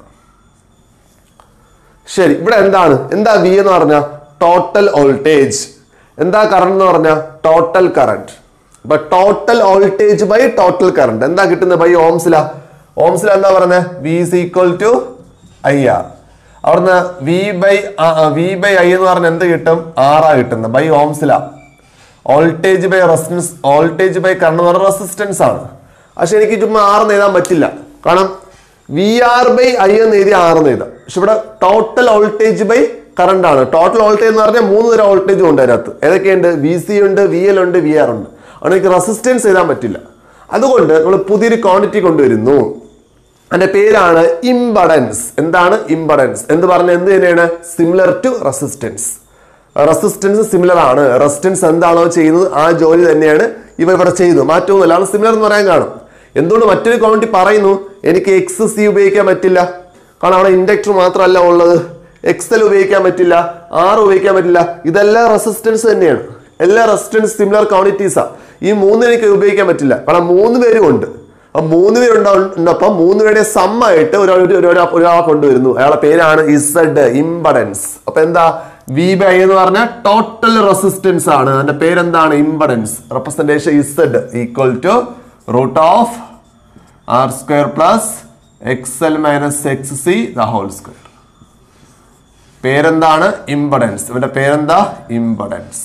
ശരി ഇവിടെ എന്താണ് എന്താ വി എന്ന് പറഞ്ഞ ടോട്ടൽ വോൾട്ടേജ് എന്താ കറണ്ട് എന്ന് പറഞ്ഞ ടോട്ടൽ കറണ്ട് അപ്പൊ total voltage by total current എന്താ കിട്ടുന്നത് ബൈ ഓംസില ഓംസില എന്താ പറഞ്ഞത് V is equal to I R അവിടുന്ന് V by V by I എന്ന് പറഞ്ഞ എന്ത് കിട്ടും ആറാ കിട്ടുന്നത് ബൈ ഓംസില voltage by resistance voltage by current എന്ന് പറഞ്ഞ റെസിസ്റ്റൻസ് ആണ് പക്ഷെ എനിക്ക് ചുമ്മാ ആറെന്ന് എഴുതാൻ പറ്റില്ല കാരണം വി ആർ ബൈ ഐ എന്ന് എഴുതി ആറെന്ന് എഴുതാം പക്ഷെ ഇവിടെ ടോട്ടൽ വോൾട്ടേജ് ബൈ കറണ്ട് ആണ് ടോട്ടൽ വോൾട്ടേജ് എന്ന് പറഞ്ഞാൽ മൂന്ന് തരം വോൾട്ടേജ് ഉണ്ട് അതിനകത്ത് ഏതൊക്കെയുണ്ട് വി സി ഉണ്ട് വി എൽ ഉണ്ട് വി ആർ ഉണ്ട് അതുകൊണ്ട് എനിക്ക് റെസിസ്റ്റൻസ് എഴുതാൻ പറ്റില്ല അതുകൊണ്ട് നമ്മൾ പുതിയൊരു ക്വാണ്ടിറ്റി കൊണ്ടുവരുന്നു അതിന്റെ പേരാണ് ഇംബഡൻസ് എന്താണ് ഇംബഡൻസ് എന്ന് പറഞ്ഞ എന്ത് തന്നെയാണ് similar to resistance resistance similar ആണ് റെസിസ്റ്റൻസ് എന്താണോ ചെയ്യുന്നത് ആ ജോലി തന്നെയാണ് ഇവ ഇവിടെ ചെയ്യുന്നത് മാറ്റമൊന്നുമില്ല ആണ് സിമിലർ എന്ന് പറയാൻ കാണും എന്തുകൊണ്ട് മറ്റൊരു ക്വാണ്ടിറ്റി പറയുന്നു എനിക്ക് എക്സ് സി ഉപയോഗിക്കാൻ പറ്റില്ല കാരണം അവിടെ ഇൻഡക്ടർ മാത്രമല്ല ഉള്ളത് എക്സൽ ഉപയോഗിക്കാൻ പറ്റില്ല ആർ ഉപയോഗിക്കാൻ പറ്റില്ല ഇതെല്ലാം റെസിസ്റ്റൻസ് തന്നെയാണ് എല്ലാ റെസിസ്റ്റൻസ് സിമിലർ ക്വാണ്ടിറ്റീസാ ഈ മൂന്ന് എനിക്ക് ഉപയോഗിക്കാൻ പറ്റില്ല കാരണം മൂന്ന് പേരും ഉണ്ട് അപ്പൊ മൂന്ന് പേരുണ്ടപ്പം മൂന്ന് പേരുടെ സമ്മായിട്ട് ഒരാൾ ഒരാൾ ഒരാളെ കൊണ്ടുവരുന്നു അയാളുടെ പേരാണ് ഇസഡ് ഇംബഡൻസ് അപ്പൊ എന്താ വി ബൈ എന്ന് പറഞ്ഞ ടോട്ടൽ റെസിസ്റ്റൻസ് ആണ് അതിന്റെ പേരെന്താണ് impedance representation Z equal to root of R square plus X L minus X C the whole square പേരെന്താണ് ഇംബഡൻസ് ഇവന്റെ പേരെന്താ ഇംബഡൻസ്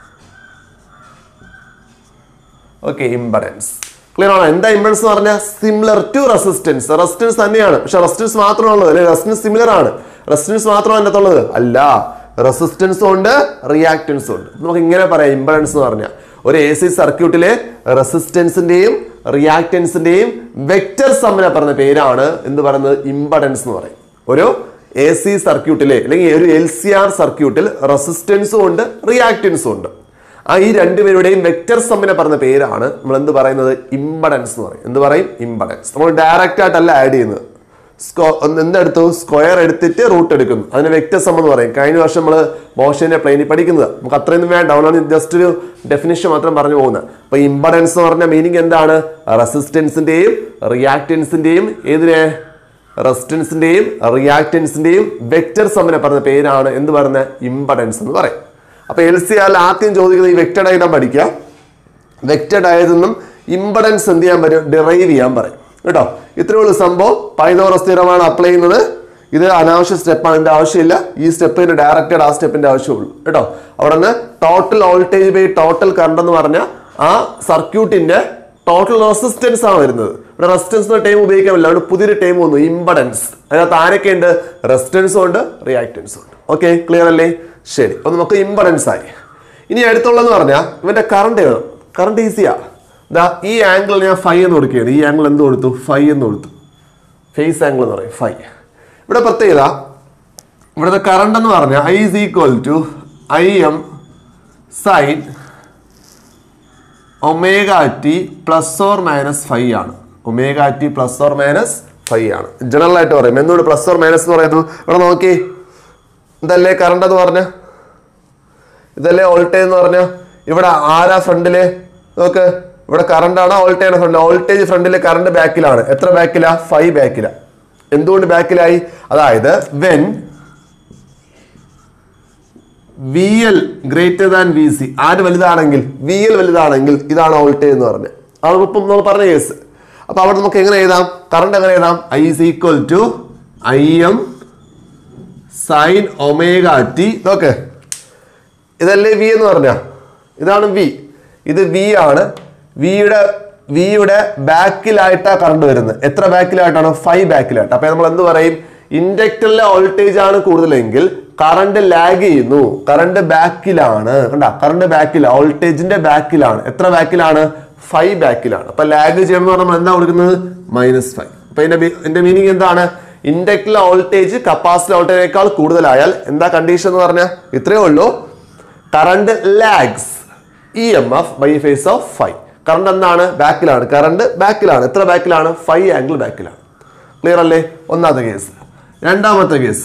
ഓക്കെ ഇംബഡൻസ് ക്ലിയർ ആണോ എന്താ ഇംബഡൻസ് എന്ന് പറഞ്ഞാൽ സിമിലർ ടു റെസിസ്റ്റൻസ് റെസിസ്റ്റൻസ് തന്നെയാണ് പക്ഷെ റെസിസ്റ്റൻസ് മാത്രമാണുള്ളത് അല്ലെ റെസിസ്റ്റൻസ് സിമിലർ ആണ് റെസിസ്റ്റൻസ് മാത്രമാണ് അതിനകത്തുള്ളത് അല്ല റെസിസ്റ്റൻസും ഉണ്ട് റിയാക്ടൻസും ഉണ്ട് നമുക്ക് ഇങ്ങനെ പറയാം ഇംബഡൻസ് എന്ന് പറഞ്ഞാൽ ഒരു എ സി സർക്യൂട്ടിലെ റെസിസ്റ്റൻസിന്റെയും റിയാക്ടൻസിന്റെയും വെക്റ്റർ സമ്മിനെ പറഞ്ഞ പേരാണ് എന്ത് പറയുന്നത് ഇംബഡൻസ് എന്ന് പറയും ഒരു എ സി സർക്യൂട്ടിലെ അല്ലെങ്കിൽ ഒരു എൽ സി ആർ സർക്യൂട്ടിൽ റെസിസ്റ്റൻസും ഉണ്ട് റിയാക്ടൻസും ഉണ്ട് ആ ഈ രണ്ടുപേരുടെയും വെക്റ്റർ സമ്മിനെ പറഞ്ഞ പേരാണ് നമ്മൾ എന്ത് പറയുന്നത് ഇംബഡൻസ് എന്ന് പറയും എന്ത് പറയും ഇംബഡൻസ് നമ്മൾ ഡയറക്റ്റ് ആയിട്ടല്ല ആഡ് ചെയ്യുന്നത് സ്കോ എന്തെടുത്തു സ്ക്വയർ എടുത്തിട്ട് റൂട്ട് എടുക്കുന്നു അതിന് വെക്റ്റർ സം എന്ന് പറയും കഴിഞ്ഞ വർഷം നമ്മൾ മോഷന്റെ പ്ലെയിനിൽ പഠിക്കുന്നത് നമുക്ക് അത്രയൊന്നും വേണ്ട അതുകൊണ്ടാണ് ജസ്റ്റ് ഒരു ഡെഫിനിഷൻ മാത്രം പറഞ്ഞു പോകുന്നത് അപ്പൊ ഇംബഡൻസ് എന്ന് പറഞ്ഞ മീനിങ് എന്താണ് റെസിസ്റ്റൻസിന്റെയും റിയാക്ടൻസിന്റെയും ഏതിനെ റെസിസ്റ്റൻസിന്റെയും റിയാക്ടൻസിന്റെയും വെക്റ്റർ സമ്മിനെ പറഞ്ഞ പേരാണ് എന്ത് പറയുന്നത് ഇംബഡൻസ് എന്ന് പറയും അപ്പൊ എൽ സി ആറിൽ ആദ്യം ചോദിക്കുന്നത് ഈ വെക്റ്റർ ഡയഗ്രാം പഠിക്കുക വെക്റ്റർ ഡയതിന്നും ഇംബഡൻസ് എന്ത് ചെയ്യാൻ പറ്റും ഡിറൈവ് ചെയ്യാൻ പറയും കേട്ടോ ഇത്രയേ ഉള്ളൂ സംഭവം പൈതോറ സ്ഥിരമാണ് അപ്ലൈ ചെയ്യുന്നത് ഇത് അനാവശ്യ സ്റ്റെപ്പാണ് ഇതിന്റെ ആവശ്യമില്ല ഈ സ്റ്റെപ്പിന് ഡയറക്റ്റഡ് ആ സ്റ്റെപ്പിന്റെ ആവശ്യമുള്ളൂ കേട്ടോ അവിടെ നിന്ന് total voltage by total current എന്ന് പറഞ്ഞാൽ ആ സർക്യൂട്ടിന്റെ ടോട്ടൽ റെസിസ്റ്റൻസ് ആണ് വരുന്നത് ഇവിടെ റെസിസ്റ്റൻസ് ടൈം ഉപയോഗിക്കാൻ പറ്റില്ല അവിടെ പുതിയൊരു ടൈം വന്നു ഇംബഡൻസ് അതിനകത്ത് ആരൊക്കെ ഉണ്ട് റെസിസ്റ്റൻസും ഉണ്ട് റിയാക്ടൻസും ഉണ്ട് ഓക്കെ ക്ലിയർ അല്ലേ ശരി അപ്പൊ നമുക്ക് ഇംബഡൻസ് ആയി ഇനി അടുത്തുള്ളതെന്ന് പറഞ്ഞാൽ ഇവന്റെ കറണ്ട് എഴുതണം കറണ്ട് ഈസിയാ ദാ ഈ ആംഗിൾ ഞാൻ ഫൈവ് എന്ന് കൊടുക്കുകയാണ് ഈ ആംഗിൾ എന്ത് കൊടുത്തു ഫൈവ് എന്ന് കൊടുത്തു ഫേസ് ആംഗിൾ എന്ന് പറയും ഫൈവ് ഇവിടെ പ്രത്യേകത ഇവിടുത്തെ കറണ്ട് എന്ന് പറഞ്ഞാൽ I is equal to I M sine omega T plus or minus phi ആണ് omega T plus or minus phi ആണ് ജനറൽ ആയിട്ട് പറയും എന്തുകൊണ്ട് പ്ലസ് ഓർ മൈനസ് എന്ന് പറയുന്നു ഇവിടെ നോക്കി ഇതല്ലേ കറണ്ട് എന്ന് പറഞ്ഞ ഇതല്ലേ വോൾട്ടേജ് എന്ന് പറഞ്ഞ ഇവിടെ ആരാ ഫ്രണ്ടില് നോക്ക് ഇവിടെ കറണ്ട് ആണ് വോൾട്ടേജ് ഫ്രണ്ട് വോൾട്ടേജ് ഫ്രണ്ടില് കറണ്ട് ബാക്കിലാണ് എത്ര ബാക്കിലാ ഫൈവ് ബാക്കിലാ എന്തുകൊണ്ട് ബാക്കിലായി അതായത് when V L greater than V C ആര് വലുതാണെങ്കിൽ വി എൽ വലുതാണെങ്കിൽ ഇതാണ് വോൾട്ടേജ് എന്ന് പറഞ്ഞത് അതാണ് ഇപ്പം നമ്മൾ പറഞ്ഞ കേസ് അപ്പൊ അവിടെ നമുക്ക് എങ്ങനെ എഴുതാം കറണ്ട് എങ്ങനെ എഴുതാം I is equal to I M sine omega T നോക്ക് ഇതല്ലേ വി എന്ന് പറഞ്ഞ ഇതാണ് വി ഇത് വി ആണ് വിയുടെ വിയുടെ ബാക്കിലായിട്ടാണ് കറണ്ട് വരുന്നത് എത്ര ബാക്കിലായിട്ടാണ് ഫൈവ് ബാക്കിലായിട്ട് അപ്പൊ നമ്മൾ എന്ത് പറയും ഇൻഡക്ടറിലെ വോൾട്ടേജ് ആണ് കൂടുതലെങ്കിൽ കറണ്ട് ലാഗ് ചെയ്യുന്നു കറണ്ട് ബാക്കിലാണ് കണ്ട കറണ്ട് ബാക്കിലാണ് വോൾട്ടേജിന്റെ ബാക്കിലാണ് എത്ര ബാക്കിലാണ് ഫൈവ് ബാക്കിലാണ് അപ്പൊ ലാഗ് ചെയ്യുമ്പോൾ നമ്മൾ എന്താ കൊടുക്കുന്നത് മൈനസ് ഫൈവ് അപ്പൊ ഇതിന്റെ മീ- ഇതിന്റെ മീനിങ് എന്താണ് ഇൻഡക്ടറിലെ വോൾട്ടേജ് കപ്പാസിറ്റി വോൾട്ടേജിനേക്കാൾ കൂടുതലായാൽ എന്താ കണ്ടീഷൻ എന്ന് പറഞ്ഞാൽ ഇത്രയേ ഉള്ളൂ current lags E M F by phase of phi current എന്താണ് ബാക്കിലാണ് കറണ്ട് ബാക്കിലാണ് എത്ര ബാക്കിലാണ് ഫൈവ് ആംഗിൾ ബാക്കിലാണ് ക്ലിയർ അല്ലേ ഒന്നാമത്തെ കേസ് രണ്ടാമത്തെ case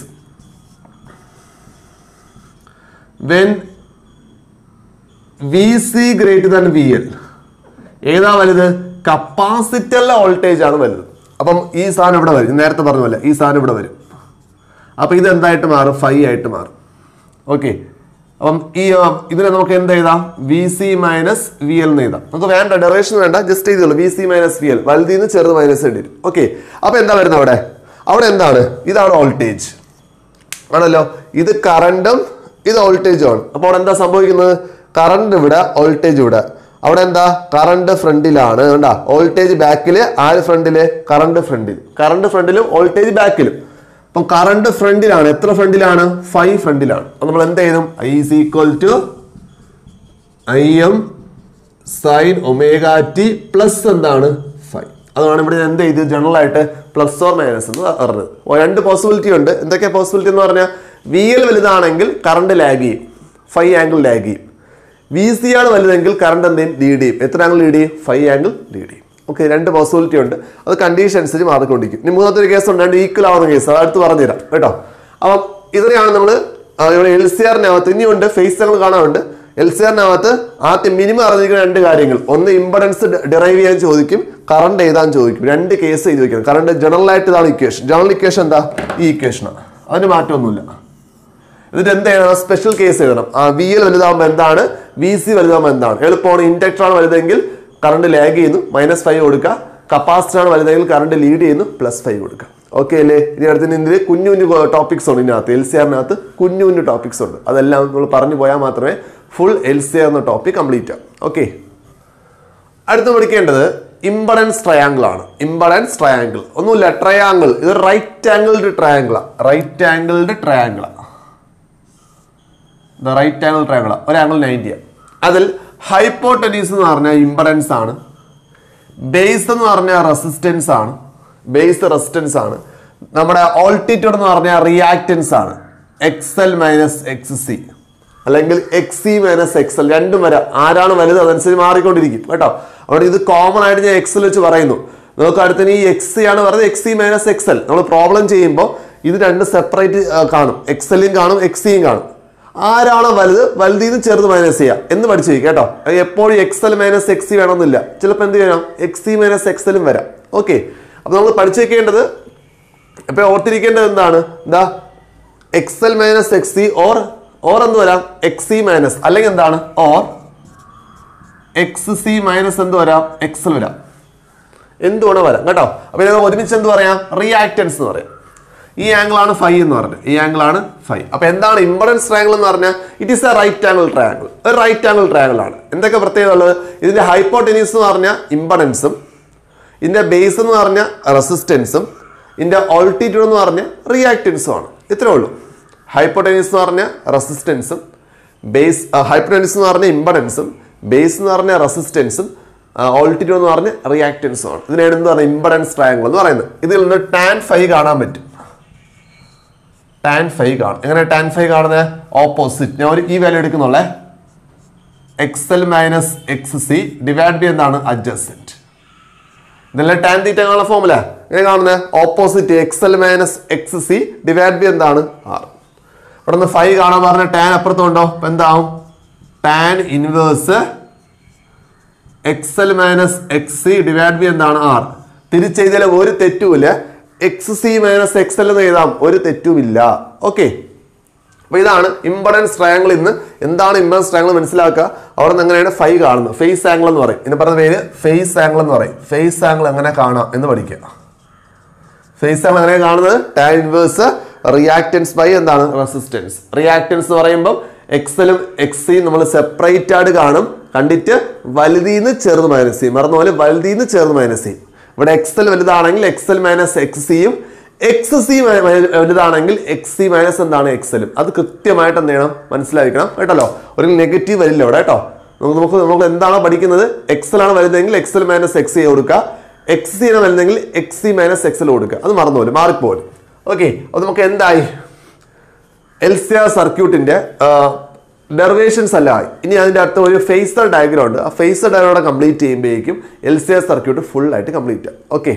when V C greater than V L ഏതാ വലുത് കപ്പാസിറ്ററിലെ വോൾട്ടേജ് ആണ് വലുത് അപ്പം ഈ സാധനം ഇവിടെ വരും നേരത്തെ പറഞ്ഞ പോലെ ഈ സാധനം ഇവിടെ വരും അപ്പൊ ഇത് എന്തായിട്ട് മാറും ഫൈവ് ആയിട്ട് മാറും ഓക്കെ അപ്പം ഈ ആ, ഇതിനെ നമുക്ക് എന്ത് എഴുതാം V C minus V L എന്ന് എഴുതാം നമുക്ക് വേണ്ട ഡെറേഷൻ വേണ്ട ജസ്റ്റ് ചെയ്തോളൂ V C minus V L വലുതിൽ നിന്ന് ചെറുത് മൈനസ് ഇടരും ഓക്കെ അപ്പൊ എന്താ വരുന്നത് അവിടെ അവിടെ എന്താണ് ഇതാണ് വോൾട്ടേജ് ആണല്ലോ ഇത് കറണ്ടും ഇത് വോൾട്ടേജും ആണ് അപ്പോൾ അവിടെ എന്താ സംഭവിക്കുന്നത് കറണ്ട് ഇവിടെ വോൾട്ടേജ് ഇവിടെ അവിടെ എന്താ കറണ്ട് ഫ്രണ്ടിലാണ് കണ്ടാ വോൾട്ടേജ് ബാക്കില് ആര് ഫ്രണ്ടില് കറണ്ട് ഫ്രണ്ടിൽ കറണ്ട് ഫ്രണ്ടിലും വോൾട്ടേജ് ബാക്കിലും അപ്പം കറണ്ട് ഫ്രണ്ടിലാണ് എത്ര ഫ്രണ്ടിലാണ് ഫൈവ് ഫ്രണ്ടിലാണ് അപ്പൊ നമ്മൾ എന്ത് ചെയ്യും I is equal to I M sine omega T plus എന്താണ് ഫൈവ് അതാണ് ഇവിടെ ഞാൻ എന്ത് ചെയ്തു ജനറൽ ആയിട്ട് പ്ലസ് ഓർ മൈനസ് എന്ന് പറഞ്ഞത് ഓ, രണ്ട് പോസിബിലിറ്റി ഉണ്ട് എന്തൊക്കെയാ പോസിബിലിറ്റി എന്ന് പറഞ്ഞാൽ വി എൽ വലുതാണെങ്കിൽ കറണ്ട് ലാഗ് ചെയ്യും ഫൈവ് ആംഗിൾ ലാഗ് ചെയ്യും വി സി ആണ് വലുതെങ്കിൽ കറണ്ട് എന്തെങ്കിലും ലീഡ് ചെയ്യും എത്ര ആംഗിൾ ലീഡ് ചെയ്യും ഫൈവ് ആംഗിൾ ലീഡ് ചെയ്യും ഓക്കെ രണ്ട് പോസിബിലിറ്റി ഉണ്ട് അത് കണ്ടീഷൻ അനുസരിച്ച് മാറിക്കൊണ്ടിരിക്കും ഇനി മൂന്നാമത്തെ ഒരു കേസ് ഉണ്ട് രണ്ട് ഈക്വൽ ആവുന്ന കേസ് അത് അടുത്ത് പറഞ്ഞുതരാം കേട്ടോ അപ്പം ഇതിനെയാണ് നമ്മൾ ഇവിടെ എൽ സി ആറിനകത്ത് ഇനിയുണ്ട് ഫേസ് ഞങ്ങൾ കാണാറുണ്ട് എൽ സി ആറിനകത്ത് ആദ്യം മിനിമം അറിഞ്ഞിരിക്കുന്ന രണ്ട് കാര്യങ്ങൾ ഒന്ന് ഇമ്പഡൻസ് ഡിറൈവ് ചെയ്യാൻ ചോദിക്കും കറണ്ട് എഴുതാൻ ചോദിക്കും രണ്ട് കേസ് എഴുതി വെക്കണം കറണ്ട് ജനറൽ ആയിട്ട് ഇതാണ് ഇക്വേഷൻ ജനറൽ ഇക്വേഷൻ എന്താ ഈ ഇക്വേഷനാണ് അതിന് മാറ്റമൊന്നുമില്ല എന്നിട്ട് എന്ത് ചെയ്യണം സ്പെഷ്യൽ കേസ് എഴുതണം ആ വി എൽ വലുതാകുമ്പോൾ എന്താണ് വി സി വലുതാകുമ്പോൾ എന്താണ് എളുപ്പമാണ് ഇൻഡക്ടർ ആണ് വലുതെങ്കിൽ കറണ്ട് ലാഗ് ചെയ്യുന്നു മൈനസ് ഫൈവ് കൊടുക്കുക കപ്പാസിറ്റർ ആണ് വലുതെങ്കിൽ കറണ്ട് ലീഡ് ചെയ്യുന്നു പ്ലസ് ഫൈവ് കൊടുക്കുക ഓക്കെ അല്ലേ ഇനി അടുത്തിന് ഇതിൽ കുഞ്ഞു കുഞ്ഞു ടോപ്പിക്സ് ഉണ്ട് ഇതിനകത്ത് എൽ സി ആറിനകത്ത് കുഞ്ഞു കുഞ്ഞു ടോപ്പിക്സ് ഉണ്ട് അതെല്ലാം നമ്മൾ പറഞ്ഞു പോയാൽ മാത്രമേ ഫുൾ എൽ സി ആർ എന്ന ടോപ്പിക് കംപ്ലീറ്റ് ആവും ഓക്കെ അടുത്ത് പഠിക്കേണ്ടത് ഇമ്പഡൻസ് ട്രയാങ്കിൾ ആണ് ഇമ്പഡൻസ് ട്രയാങ്കിൾ ഒന്നുമില്ല ട്രയാങ്കിൾ ഇത് റൈറ്റ് ആംഗിൾഡ് ട്രയാങ്കിളാണ് റൈറ്റ് ആംഗിൾഡ് ട്രയാങ്കിളാണ് ദ റൈറ്റ് ആംഗിൾ ട്രയാങ്കിൾ ഒരു ആംഗിൾ നയൻറ്റി അതിൽ ഹൈപ്പോട്ടനീസ് എന്ന് പറഞ്ഞാൽ ഇമ്പഡൻസ് ആണ് ബേസ് എന്ന് പറഞ്ഞാൽ റെസിസ്റ്റൻസ് ആണ് ബേസ് റെസിസ്റ്റൻസ് ആണ് നമ്മുടെ ഓൾട്ടിറ്റ്യൂഡ് എന്ന് പറഞ്ഞാൽ റിയാക്റ്റൻസ് ആണ് X L minus X C അല്ലെങ്കിൽ X C minus X L രണ്ടും വരാം ആരാണ് വലുത് അതനുസരിച്ച് മാറിക്കൊണ്ടിരിക്കും കേട്ടോ അവിടെ ഇത് കോമൺ ആയിട്ട് ഞാൻ എക്സ് എൽ വെച്ച് പറയുന്നു നമുക്ക് അടുത്തിന് ഈ എക്സ് സി ആണ് പറയുന്നത് X C minus X L നമ്മൾ പ്രോബ്ലം ചെയ്യുമ്പോൾ ഇത് രണ്ട് സെപ്പറേറ്റ് കാണും എക്സ് എല്ലും കാണും എക്സ് സിയും കാണും ആരാണോ വലുത് വലുതിൽ നിന്ന് ചെറുത് മൈനസ് ചെയ്യാം എന്ന് പഠിച്ചു വയ്ക്കുക കേട്ടോ അത് എപ്പോഴും X L minus X C വേണമെന്നില്ല ചിലപ്പോൾ എന്ത് ചെയ്യണം എക്സ് സി മൈനസ് എക്സ് എല്ലും വരാം ഓക്കെ അപ്പൊ നമ്മൾ പഠിച്ചു വെക്കേണ്ടത് ഇപ്പൊ ഓർത്തിരിക്കേണ്ടത് എന്താണ് എന്താ X L minus X C or or എന്ന് വരാം എക്സ് സി മൈനസ് അല്ലെങ്കിൽ എന്താണ് ഓർ എക്സ് സി മൈനസ് എന്ത് വരാം എക്സ് എൽ വരാം എന്ത് വേണോ വരാം കേട്ടോ അപ്പൊ ഇതിനെ ഒരുമിച്ച് എന്ത് പറയാം റിയാക്റ്റൻസ് എന്ന് പറയാം ഈ ആംഗിൾ ആണ് ഫൈവ് എന്ന് പറഞ്ഞത് ഈ ആംഗിൾ ആണ് ഫൈവ് അപ്പൊ എന്താണ് ഇമ്പഡൻസ് ട്രയാങ്കിൾ എന്ന് പറഞ്ഞാൽ it is a right angle triangle ഒരു റൈറ്റ് ആംഗിൾ ട്രയാങ്കിൾ ആണ് എന്തൊക്കെ പ്രത്യേകത ഉള്ളത് ഇതിന്റെ ഹൈപ്പോട്ടനീസ് എന്ന് പറഞ്ഞാൽ ഇമ്പഡൻസും ഇതിന്റെ ബേസ് എന്ന് പറഞ്ഞാൽ റെസിസ്റ്റൻസും ഇതിന്റെ ഓൾട്ടിറ്റ്യൂഡ് എന്ന് പറഞ്ഞാൽ റിയാക്റ്റൻസും ആണ് ഇത്രേ ഉള്ളൂ ഹൈപ്പോട്ടനീസ് എന്ന് പറഞ്ഞാൽ റെസിസ്റ്റൻസും ബേസ് ഹൈപ്പോട്ടനീസ് എന്ന് പറഞ്ഞാൽ ഇമ്പഡൻസും ബേസ് എന്ന് പറഞ്ഞാൽ റെസിസ്റ്റൻസും ഓൾട്ടിറ്റ്യൂഡ് എന്ന് പറഞ്ഞാൽ റിയാക്റ്റൻസും ആണ് ഇതിനാണ് എന്ത് പറയുന്നത് ഇമ്പഡൻസ് ട്രയാങ്കിൾ എന്ന് പറയുന്നത് ഇതിൽ നിന്ന് ടാൻ ഫൈവ് കാണാൻ പറ്റും ടാൻ ഫൈവ് കാണും എങ്ങനെ ടാൻ ഫൈവ് കാണുന്നത് ഓപ്പോസിറ്റ് ഞാൻ ഒരു ഈ വാല്യൂ എടുക്കുന്നുള്ളേ X L minus X C divide B എന്താണ് അഡ്ജസ്റ്റന്റ് ഇതല്ലേ ടാൻ തീറ്റ കാണുന്ന ഫോമുല എങ്ങനെ കാണുന്നത് opposite X L minus X C divide B എന്താണ് ആർ ഇവിടെ നിന്ന് ഫൈവ് കാണാൻ പറഞ്ഞ ടാൻ അപ്പുറത്തുണ്ടോ അപ്പൊ എന്താവും tan inverse X L minus X C divide B എന്താണ് ആർ തിരിച്ചെഴുതിയാൽ ഒരു തെറ്റുമില്ല X C minus X L എന്ന് എഴുതാം ഒരു തെറ്റുമില്ല ഓക്കെ അപ്പൊ ഇതാണ് ഇമ്പഡൻസ് ട്രയാങ്കിൾ ഇന്ന് എന്താണ് ഇമ്പഡൻസ് ട്രയാങ്കിൾ മനസ്സിലാക്കുക അവിടെ നിന്ന് എങ്ങനെയാണ് ഫൈ കാണുന്നത് ഫേസ് ആംഗിൾ എന്ന് പറയും ഇതിന് പറഞ്ഞ പേര് ഫേസ് ആംഗിൾ എന്ന് പറയും ഫേസ് ആംഗിൾ എങ്ങനെ കാണാം എന്ന് പഠിക്കുക ഫേസ് ആംഗിൾ എങ്ങനെ കാണുന്നത് ടാൻ ഇൻവേഴ്സ് റിയാക്ടൻസ് ബൈ എന്താണ് റെസിസ്റ്റൻസ് റിയാക്ടൻസ് എന്ന് പറയുമ്പോൾ എക്സലും എക്സിയും നമ്മൾ സെപ്പറേറ്റ് ആയിട്ട് കാണും കണ്ടിട്ട് വലുതീന്ന് ചെറുത് മൈനസ് ചെയ്യും മറന്ന പോലെ വലുതീന്ന് ചെറുത് മൈനസ് ചെയ്യും ഇവിടെ എക്സൽ വലുതാണെങ്കിൽ എക്സൽ മൈനസ് എക്സ് സിയും എക്സ് സി വലുതാണെങ്കിൽ എക്സ് സി മൈനസ് എന്താണ് എക്സലും അത് കൃത്യമായിട്ട് എന്ത് ചെയ്യണം മനസ്സിലായിരിക്കണം കേട്ടല്ലോ ഒരു നെഗറ്റീവ് വരില്ല ഇവിടെ കേട്ടോ നമുക്ക് നമുക്ക് നമുക്ക് എന്താണോ പഠിക്കുന്നത് എക്സൽ ആണ് വലുതെങ്കിൽ എക്സൽ മൈനസ് എക്സ് സി കൊടുക്കുക എക്സ് സി ആണ് വലുതെങ്കിൽ എക്സ് സി മൈനസ് എക്സൽ കൊടുക്കുക അത് മറന്നുപോലും മാറിപ്പോലും ഓക്കെ അപ്പോൾ നമുക്ക് എന്തായി എൽ സി ആർ സർക്യൂട്ടിന്റെ ഡെറിവേഷൻസ് അല്ല ആയി ഇനി അതിന്റെ അടുത്ത ഒരു ഫേസർ ഡയഗ്രാം ഉണ്ട് ആ ഫേസർ ഡയഗ്രാം കംപ്ലീറ്റ് ചെയ്യുമ്പോഴേക്കും L C R circuit full ആയിട്ട് കംപ്ലീറ്റ് ആവും ഓക്കെ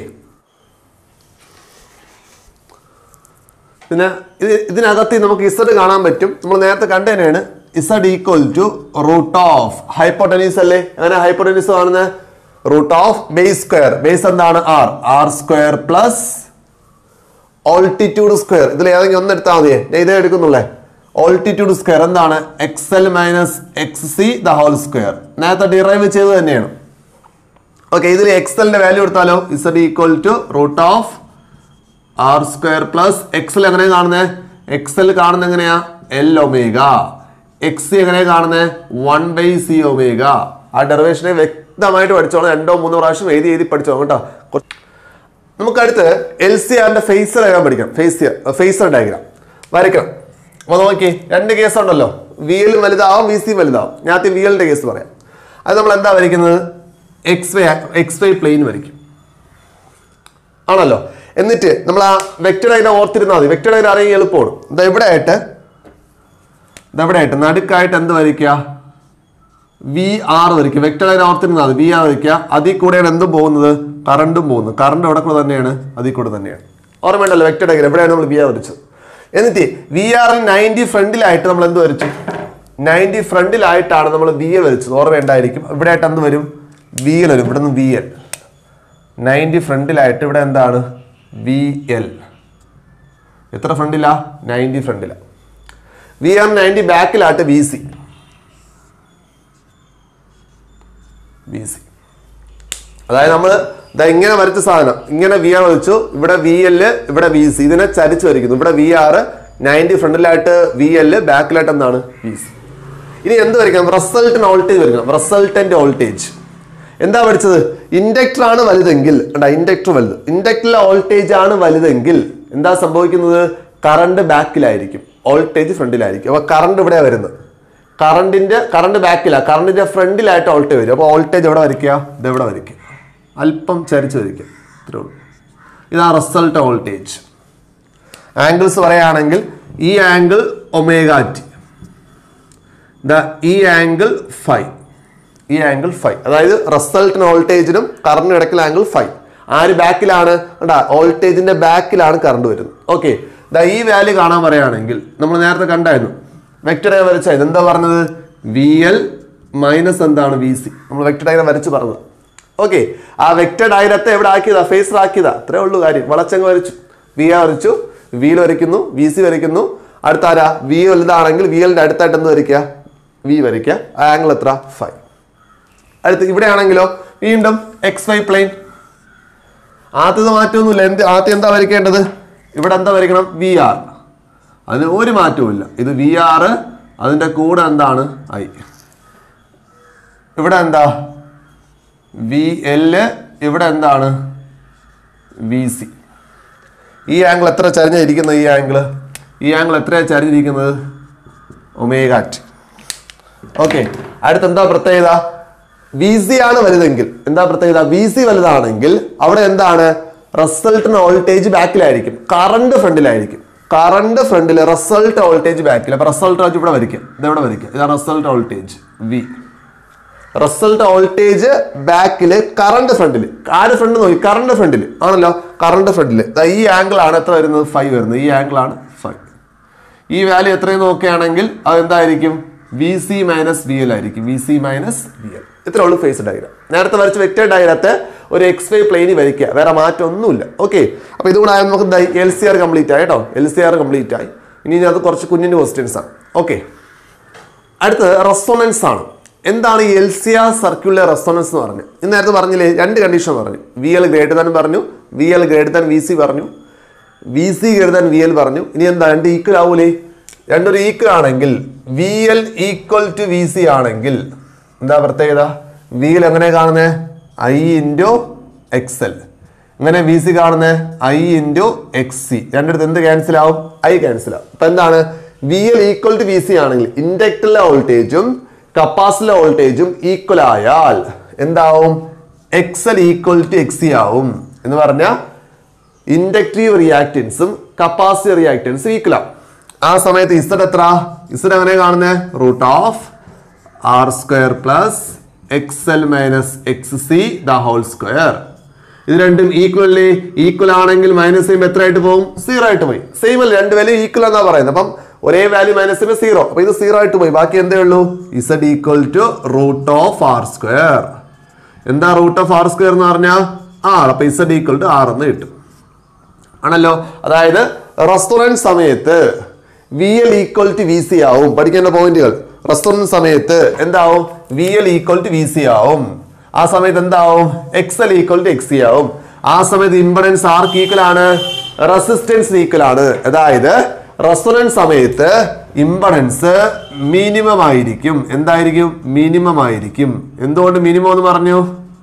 പിന്നെ ഇത് ഇതിനകത്ത് നമുക്ക് ഇസഡ് കാണാൻ പറ്റും നമ്മൾ നേരത്തെ കണ്ടതിനാണ് Z equal to root of hypotenuse അല്ലേ അങ്ങനെ ഹൈപ്പോട്ടനീസ് കാണുന്നത് root of base square base എന്താണ് R R square plus altitude square ഇതിൽ ഏതെങ്കിലും ഒന്ന് എടുത്താൽ മതിയേ ഞാൻ ഇതേ എടുക്കുന്നുള്ളേ ഓൾട്ടിറ്റ്യൂഡ് സ്ക്വയർ എന്താണ് X L minus X C the whole square നേരത്തെ ഡിറൈവ് ചെയ്ത് തന്നെയാണ് ഓക്കെ ഇതിൽ എക്സ് എല്ലിന്റെ വാല്യൂ എടുത്താലോ Z equal to root of R square plus X L എങ്ങനെ കാണുന്നത് എക്സ് എൽ കാണുന്നത് എങ്ങനെയാ എൽ ഒമേഗ എക്സ് സി എങ്ങനെ കാണുന്നത് വൺ ബൈ സി ഒമേഗ ആ ഡെറിവേഷനെ വ്യക്തമായിട്ട് പഠിച്ചോളാം രണ്ടോ മൂന്നോ പ്രാവശ്യം എഴുതി എഴുതി പഠിച്ചോളാം കേട്ടോ കുറച്ച് നമുക്ക് അടുത്ത് എൽ സി ആറിന്റെ ഫേസർ ഡയഗ്രാം പഠിക്കാം ഫേസ് ഫേസർ ഡയഗ്രാം വരയ്ക്കണം അപ്പോൾ നോക്കി രണ്ട് കേസ് ഉണ്ടല്ലോ വി എൽ വലുതാവും വി സി വലുതാവും ഞാൻ ആദ്യം വി എല്ലിന്റെ കേസ് പറയാം അത് നമ്മൾ എന്താ വരയ്ക്കുന്നത് X Y X Y plane വരയ്ക്കും ആണല്ലോ എന്നിട്ട് നമ്മൾ ആ വെക്ടർ ഡയഗ്രാം ഓർത്തിരുന്നാൽ മതി വെക്ടർ ഡയഗ്രാം അറിയാൻ എളുപ്പമാണ് ഇതാ ഇവിടെ ആയിട്ട് ഇതാ ഇവിടെ ആയിട്ട് നടുക്കായിട്ട് എന്ത് വരയ്ക്കുക വി ആർ വരയ്ക്കുക വെക്ടർ ഡയഗ്രാം ഓർത്തിരുന്നാൽ മതി വി ആർ വരയ്ക്കുക അതിൽ കൂടെയാണ് എന്തും പോകുന്നത് കറണ്ടും പോകുന്നത് കറണ്ട് അവിടെ കൂടെ തന്നെയാണ് അതിൽ കൂടെ തന്നെയാണ് ഓർമ്മയുണ്ടല്ലോ വെക്ടർ ഡയഗ്രാം എവിടെയാണ് നമ്മൾ വി ആർ വരച്ചത് എന്നിട്ട് വി ആറിൽ നയൻറ്റി ഫ്രണ്ടിലായിട്ട് നമ്മൾ എന്ത് വരച്ചു നയൻറ്റി ഫ്രണ്ടിലായിട്ടാണ് നമ്മൾ വി എൽ വരച്ചത് ഓർമ്മയുണ്ടായിരിക്കും ഇവിടെ ആയിട്ട് എന്ത് വരും വി എൽ വരും ഇവിടെ നിന്ന് വി എൽ നയൻറ്റി ഫ്രണ്ടിലായിട്ട് ഇവിടെ എന്താണ് വി എൽ എത്ര ഫ്രണ്ടിലാ നയൻറ്റി ഫ്രണ്ടിലാ വി ആർ നയൻറ്റി ബാക്കിലായിട്ട് വി സി വി സി അതായത് നമ്മൾ ഇതാ ഇങ്ങനെ വരച്ച സാധനം ഇങ്ങനെ വി ആർ വരച്ചു ഇവിടെ വി എല് ഇവിടെ വി സി ഇതിനെ ചരിച്ച് വരയ്ക്കുന്നു ഇവിടെ വി ആർ നയൻറ്റി ഫ്രണ്ടിലായിട്ട് വി എല് ബാക്കിലായിട്ട് എന്താണ് വി സി ഇനി എന്ത് വരയ്ക്കണം റിസൾട്ടിന് വോൾട്ടേജ് വരയ്ക്കണം റിസൾട്ടന്റ് വോൾട്ടേജ് എന്താ പഠിച്ചത് ഇൻഡക്ടർ ആണ് വലുതെങ്കിൽ കണ്ടാ ഇൻഡക്ടർ വലുത് ഇൻഡക്ടറിലെ വോൾട്ടേജ് ആണ് വലുതെങ്കിൽ എന്താ സംഭവിക്കുന്നത് കറണ്ട് ബാക്കിലായിരിക്കും വോൾട്ടേജ് ഫ്രണ്ടിലായിരിക്കും അപ്പൊ കറണ്ട് ഇവിടെ വരുന്നത് കറണ്ടിന്റെ കറണ്ട് ബാക്കിലാ കറണ്ടിന്റെ ഫ്രണ്ടിലായിട്ട് വോൾട്ടേജ് വരും അപ്പോൾ വോൾട്ടേജ് എവിടെ വരയ്ക്കുക ഇത് എവിടെ വരയ്ക്കുക അല്പം ചരിച്ച് വരയ്ക്കുക ഇത്രേ ഉള്ളൂ ഇതാ റിസൾട്ട് വോൾട്ടേജ് ആംഗിൾസ് പറയുകയാണെങ്കിൽ ഈ ആംഗിൾ ഒമേഗാറ്റി ദ ഈ ആംഗിൾ ഫൈവ് ഈ ആംഗിൾ ഫൈവ് അതായത് റിസൾട്ടിന് വോൾട്ടേജിനും കറണ്ടിനും ഇടയ്ക്കുള്ള ആംഗിൾ ഫൈവ് ആര് ബാക്കിലാണ് കണ്ടാ വോൾട്ടേജിന്റെ ബാക്കിലാണ് കറണ്ട് വരുന്നത് ഓക്കെ ദാ ഈ വാല്യൂ കാണാൻ പറയുകയാണെങ്കിൽ നമ്മൾ നേരത്തെ കണ്ടായിരുന്നു വെക്ടർ ഡയഗ്രം വരച്ചായിരുന്നു എന്താ പറഞ്ഞത് വി എൽ മൈനസ് എന്താണ് വി സി നമ്മൾ വെക്ടർ ഡയഗ്രം വരച്ച് പറഞ്ഞത് ഓക്കെ ആ വെക്ടർ ഡയഗ്രത്തെ എവിടെ ആക്കിയതാ ഫേസർ ആക്കിയതാ അത്രേ ഉള്ളൂ കാര്യം വളച്ചങ്ങ് വരച്ചു വി ആ വരച്ചു വിയിൽ വരയ്ക്കുന്നു വി സി വരയ്ക്കുന്നു അടുത്ത ആരാ വി വലുതാണെങ്കിൽ വി എല്ലിന്റെ അടുത്തായിട്ട് എന്ത് വരയ്ക്കുക വി വരയ്ക്കുക ആ ആംഗിൾ എത്ര ഫൈവ് അടുത്ത് ഇവിടെ ആണെങ്കിലോ വീണ്ടും എക്സ് വൈ പ്ലെയിൻ ആദ്യത്തെ മാറ്റമൊന്നുമില്ല എന്ത് ആദ്യം എന്താ വരയ്ക്കേണ്ടത് ഇവിടെ എന്താ വരയ്ക്കണം വി ആർ അതിന് ഒരു മാറ്റവുമില്ല ഇത് വി ആർ അതിൻ്റെ കൂടെ എന്താണ് ഐ ഇവിടെ എന്താ വി എല് ഇവിടെ എന്താണ് വി സി ഈ ആംഗിൾ എത്ര ചരിഞ്ഞിരിക്കുന്നത് ഈ ആംഗിൾ ഈ ആംഗിൾ എത്രയാണ് ചരിഞ്ഞിരിക്കുന്നത് ഒമേഗാറ്റ് ഓക്കെ അടുത്ത് എന്താ പ്രത്യേകത വി സി ആണ് വലുതെങ്കിൽ എന്താ പ്രത്യേകത വി സി വലുതാണെങ്കിൽ അവിടെ എന്താണ് റിസൾട്ടിന് വോൾട്ടേജ് ബാക്കിലായിരിക്കും കറണ്ട് ഫ്രണ്ടിലായിരിക്കും കറണ്ട് ഫ്രണ്ടിൽ റിസൾട്ട് വോൾട്ടേജ് ബാക്കിൽ അപ്പൊ റിസൾട്ട് ഇവിടെ വരയ്ക്കുക ഇതെവിടെ വരയ്ക്കുക ഇതാണ് result voltage V result voltage ബാക്കില് കറണ്ട് ഫ്രണ്ടിൽ ആര് ഫ്രണ്ട് നോക്കി കറണ്ട് ഫ്രണ്ടിൽ ആണല്ലോ കറണ്ട് ഫ്രണ്ടിൽ ഈ ആംഗിൾ ആണ് എത്ര വരുന്നത് ഫൈവ് വരുന്നത് ഈ ആംഗിൾ ആണ് ഫൈവ് ഈ വാല്യൂ എത്രയും നോക്കുകയാണെങ്കിൽ അത് എന്തായിരിക്കും V C minus V L ആയിരിക്കും V C minus V L ഇത്രേ ഉള്ളൂ ഫേസ് ഡയഗ്രാം നേരത്തെ വരച്ച വെക്റ്റർ ഡയഗ്രത്തെ ഒരു എക്സ് വൈ പ്ലെയിനിൽ വരയ്ക്കുക വേറെ മാറ്റം ഒന്നുമില്ല ഓക്കെ അപ്പൊ ഇതുകൂടെ ആയാൽ നമുക്ക് എന്തായി എൽ സി ആർ കംപ്ലീറ്റ് ആയി കേട്ടോ എൽ സി ആർ കംപ്ലീറ്റ് ആയി ഇനി അത് കുറച്ച് കുഞ്ഞിൻ്റെ ക്വസ്റ്റ്യൻസ് ആണ് ഓക്കെ അടുത്തത് റെസൊണൻസ് ആണ് എന്താണ് ഈ L C R circular resonance എന്ന് പറഞ്ഞു ഇന്ന് നേരത്തെ പറഞ്ഞില്ലേ രണ്ട് കണ്ടീഷൻ പറഞ്ഞു വി എൽ ഗ്രേറ്റർ ദാൻ പറഞ്ഞു V L greater than V C പറഞ്ഞു V C greater than V L പറഞ്ഞു ഇനി എന്താ രണ്ട് ഈക്വൽ ആവൂലേ രണ്ടൊരു ഈക്വൽ ആണെങ്കിൽ V L equal to V C ആണെങ്കിൽ എന്താ പ്രത്യേകത വി എൽ എങ്ങനെ കാണുന്നത് ഐ ഇൻറ്റു എക്സ് എൽ ഇങ്ങനെ വി സി കാണുന്നത് ഐ ഇൻറ്റു എക്സ് സി രണ്ടിടത്ത് എന്ത് ക്യാൻസൽ ആവും ഐ ക്യാൻസൽ ആവും അപ്പൊ എന്താണ് V L equal to V C ആണെങ്കിൽ ഇൻഡക്ടറിലെ വോൾട്ടേജും കപ്പാസിറ്റിലെ വോൾട്ടേജും ഈക്വൽ ആയാൽ എന്താവും X L equal to X C ആവും എന്ന് പറഞ്ഞാൽ ഇൻഡക്റ്റീവ് റിയാക്റ്റൻസും കപ്പാസിറ്റി റിയാക്റ്റൻസും ഈക്വൽ ആവും ആ സമയത്ത് ഇസഡ് എത്ര ഇസഡ് എങ്ങനെ കാണുന്നത് root of R square plus X L minus X C the whole square ഇത് രണ്ടും ഈക്വലി ഈക്വൽ ആണെങ്കിൽ മൈനസ് ചെയ്യുമ്പോൾ എത്ര ആയിട്ട് പോകും സീറോ ആയിട്ട് പോയി സെയിം അല്ല രണ്ട് വാല്യൂ ഈക്വൽ എന്നാ പറയുന്നത് അപ്പം ഒരേ വാല്യൂ മൈനസ് ചെയ്യുമ്പോൾ സീറോ അപ്പൊ ഇത് സീറോ ആയിട്ട് പോയി ബാക്കി എന്തേ ഉള്ളൂ Z equal to root of R square എന്താ റൂട്ട് ഓഫ് ആർ സ്ക്വയർ എന്ന് പറഞ്ഞാൽ ആർ അപ്പൊ ഇസഡ് ഈക്വൽ ടു ആർ എന്ന് കിട്ടും ആണല്ലോ അതായത് റെസ്റ്റോറൻറ്റ് സമയത്ത് V L equal to V C ആവും പഠിക്കേണ്ട പോയിന്റുകൾ റെസ്റ്റോറൻറ്റ് സമയത്ത് എന്താവും V L equal to V C ആവും ആ സമയത്ത് എന്താവും X L equal to X C ആവും ആ സമയത്ത് ഇമ്പഡൻസ് ആർക്ക് ഈക്വൽ ആണ് റെസിസ്റ്റൻസ് ഈക്വൽ ആണ് അതായത് റെസ്റ്റോറൻറ്റ് സമയത്ത് ഇമ്പഡൻസ് മിനിമം ആയിരിക്കും എന്തായിരിക്കും മിനിമം ആയിരിക്കും എന്തുകൊണ്ട് മിനിമം എന്ന് പറഞ്ഞു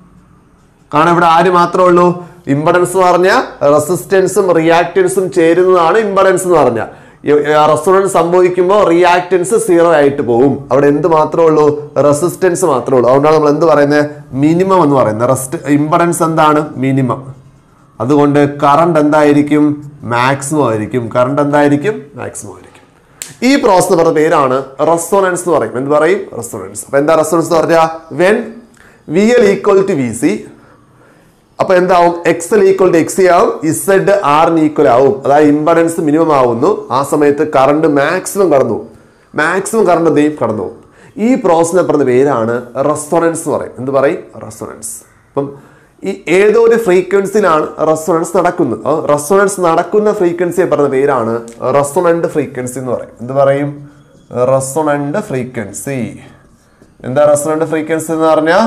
കാരണം ഇവിടെ ആര് മാത്രമേ ഉള്ളൂ ഇമ്പഡൻസ് എന്ന് പറഞ്ഞാൽ റെസിസ്റ്റൻസും റിയാക്റ്റൻസും ചേരുന്നതാണ് ഇമ്പഡൻസ് എന്ന് പറഞ്ഞാൽ റെസ്റ്റോറൻറ്റ് സംഭവിക്കുമ്പോൾ റിയാക്റ്റൻസ് സീറോ ആയിട്ട് പോകും അവിടെ എന്ത് മാത്രമേ ഉള്ളൂ റെസിസ്റ്റൻസ് മാത്രമേ ഉള്ളൂ അതുകൊണ്ടാണ് നമ്മൾ എന്ത് പറയുന്നത് മിനിമം എന്ന് പറയുന്നത് റെസ്റ്റ് ഇമ്പഡൻസ് എന്താണ് മിനിമം അതുകൊണ്ട് കറണ്ട് എന്തായിരിക്കും മാക്സിമം ആയിരിക്കും കറണ്ട് എന്തായിരിക്കും മാക്സിമം ആയിരിക്കും ഈ പ്രോസസ് പറഞ്ഞ പേരാണ് റെസ്റ്റോറൻസ് എന്ന് പറയും എന്ത് പറയും റെസ്റ്റോറൻസ് അപ്പൊ എന്താ റെസ്റ്റോറൻസ് എന്ന് പറഞ്ഞാൽ when V L equal to V C അപ്പൊ എന്താവും X L equal to X ആവും ഇസഡ് ആറിന് ഈക്വൽ ആവും അതായത് ഇമ്പഡൻസ് മിനിമം ആവുന്നു ആ സമയത്ത് കറണ്ട് മാക്സിമം കടന്നു മാക്സിമം കറണ്ട് എന്ത് ചെയ്യും കടന്നു പോകും. ഈ പ്രോസസ്സിനെ പറഞ്ഞ പേരാണ് റെസ്റ്റോറൻസ് എന്ന് പറയും എന്ത് പറയും റെസ്റ്റോറൻസ് അപ്പം ഈ ഏതോ ഒരു ഫ്രീക്വൻസിയിലാണ് റെസ്റ്റോറൻസ് നടക്കുന്നത് റെസ്റ്റോറൻസ് നടക്കുന്ന ഫ്രീക്വൻസിയെ പറഞ്ഞ പേരാണ് റെസ്റ്റോറൻറ്റ് ഫ്രീക്വൻസി എന്ന് പറയും എന്ത് പറയും റെസ്റ്റോറൻറ്റ് ഫ്രീക്വൻസി എന്താ റെസ്റ്റോറൻറ്റ് ഫ്രീക്വൻസി എന്ന് പറഞ്ഞാൽ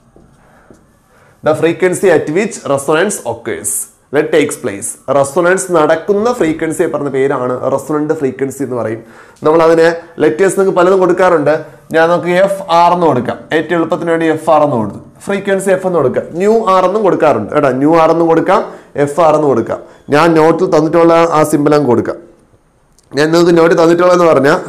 the frequency at which resonance occurs let takes place resonance നടക്കുന്ന ഫ്രീക്വൻസിയെ പറഞ്ഞ പേരാണ് റെസൊണന്റ് ഫ്രീക്വൻസി എന്ന് പറയും നമ്മൾ അതിന് ലെറ്റേഴ്സ് നിങ്ങൾക്ക് പലതും കൊടുക്കാറുണ്ട് ഞാൻ നമുക്ക് എഫ് ആർ എന്ന് കൊടുക്കാം ഏറ്റവും എളുപ്പത്തിന് വേണ്ടി എഫ് ആർ എന്ന് കൊടുത്തു ഫ്രീക്വൻസി എഫ് എന്ന് കൊടുക്കാം ന്യൂ ആർ എന്നും കൊടുക്കാറുണ്ട് കേട്ടോ ന്യൂ ആർ എന്നും കൊടുക്കാം എഫ് ആർ എന്ന് കൊടുക്കാം ഞാൻ നോട്ടിൽ തന്നിട്ടുള്ള ആ സിമ്പിൾ അങ്ങ് കൊടുക്കാം ഞാൻ നിങ്ങൾക്ക് നോട്ട് തന്നിട്ടുള്ളതെന്ന് പറഞ്ഞാൽ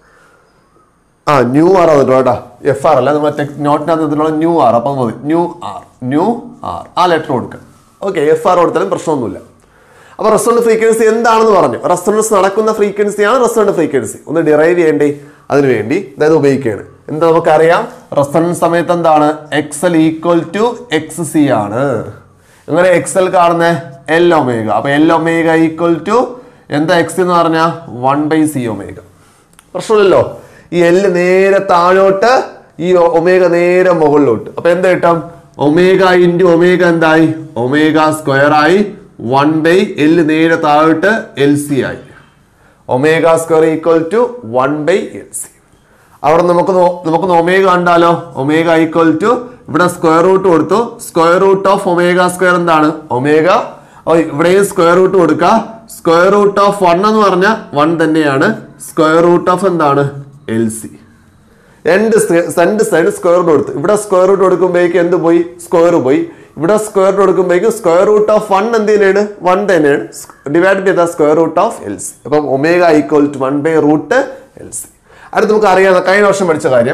ആ ന്യൂ ആർ വന്നിട്ടോ കേട്ടോ എഫ് ആർ അല്ല നമ്മുടെ നോട്ടിനകത്ത് തന്നിട്ടുള്ള ന്യൂ ആർ അപ്പം മതി ന്യൂ ആർ ന്യൂ ആർ ആ ലെറ്റർ കൊടുക്കുക ഓക്കെ എഫ് ആർ കൊടുത്താലും പ്രശ്നമൊന്നുമില്ല അപ്പോൾ റെസ്റ്റോറൻറ്റ് ഫ്രീക്വൻസി എന്താണെന്ന് പറഞ്ഞു റെസ്റ്റോറൻറ്റ്സ് നടക്കുന്ന ഫ്രീക്വൻസിയാണ് റെസ്റ്റോറൻറ്റ് ഫ്രീക്വൻസി ഒന്ന് ഡിറൈവ് ചെയ്യേണ്ടേ അതിനു വേണ്ടി അതായത് ഉപയോഗിക്കുകയാണ് എന്താ നമുക്കറിയാം റെസ്റ്റോറൻറ്റ് സമയത്ത് എന്താണ് X L equal to X C ആണ് എങ്ങനെ എക്സ് എൽ കാണുന്നത് എൽ ഒമേഗ അപ്പൊ എൽ ഒമേഗ ഈക്വൽ ടു എന്താ എക്സ് എന്ന് പറഞ്ഞാൽ വൺ ബൈ സി ഒമേഗ പ്രശ്നമില്ലല്ലോ ഈ എല്ല് നേരെ താഴോട്ട് ഈ ഒമേഗ നേരെ മുകളിലോട്ട് അപ്പൊ എന്ത് കിട്ടും ഒമേഗ ഇൻറ്റു ഒമേഗ എന്തായി ഒമേഗ സ്ക്വയർ ആയി വൺ ബൈ എല്ല് നേരെ താഴോട്ട് എൽ സി ആയി omega square equal to one by L C അവിടെ നമുക്ക് നോ- നമുക്ക് ഒമേഗ കണ്ടാലോ ഒമേഗ ഈക്വൽ ടു ഇവിടെ സ്ക്വയർ റൂട്ട് കൊടുത്തു square root of omega square എന്താണ് ഒമേഗ ഓ, ഇവിടെയും സ്ക്വയർ റൂട്ട് കൊടുക്കുക സ്ക്വയർ റൂട്ട് ഓഫ് വൺ എന്ന് പറഞ്ഞാൽ വൺ തന്നെയാണ് സ്ക്വയർ റൂട്ട് ഓഫ് എന്താണ് എൽ സി രണ്ട് സ് രണ്ട് സൈഡ് സ്ക്വയർ റൂട്ട് കൊടുത്തു ഇവിടെ സ്ക്വയർ റൂട്ട് കൊടുക്കുമ്പോഴേക്ക് എന്ത് പോയി സ്ക്വയർ പോയി ഇവിടെ സ്ക്വയർ റൂട്ട് കൊടുക്കുമ്പോഴേക്കും സ്ക്വയർ റൂട്ട് ഓഫ് വൺ എന്ത് തന്നെയാണ് വൺ തന്നെയാണ് ഡിവൈഡ് ചെയ്ത square root of L C അപ്പം omega equal to one by root L C അടുത്ത് നമുക്ക് അറിയാം കഴിഞ്ഞ വർഷം പഠിച്ച കാര്യം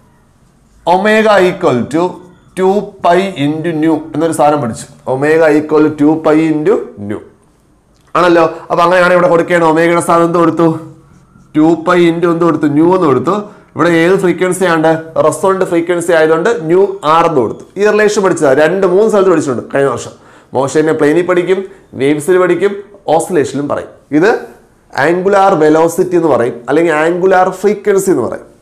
omega equal to two pi into nu എന്നൊരു സാധനം പഠിച്ചു omega equal to pi into nu ആണല്ലോ അപ്പൊ അങ്ങനെയാണ് ഇവിടെ കൊടുക്കേണ്ടത് ഒമേഗയുടെ സ്ഥാനം എന്ത് കൊടുത്തു ടു പൈ ഇൻറ്റു എന്ത് കൊടുത്തു ന്യൂ എന്ന് കൊടുത്തു ഇവിടെ ഏത് ഫ്രീക്വൻസി ആണ് റെസ്റ്റോറൻറ്റ് ഫ്രീക്വൻസി ആയതുകൊണ്ട് ന്യൂ ആർ എന്ന് കൊടുത്തു ഈ റിലേഷൻ പഠിച്ചതാ രണ്ട് മൂന്ന് സ്ഥലത്ത് പഠിച്ചിട്ടുണ്ട് കഴിഞ്ഞ വർഷം മോഷനെ പ്ലെയിനിൽ പഠിക്കും വേവ്സിൽ പഠിക്കും ഓസിലേഷനിലും പറയും ഇത് ആംഗുലാർ വെലോസിറ്റി എന്ന് പറയും അല്ലെങ്കിൽ ആംഗുലാർ ഫ്രീക്വൻസി എന്ന് പറയും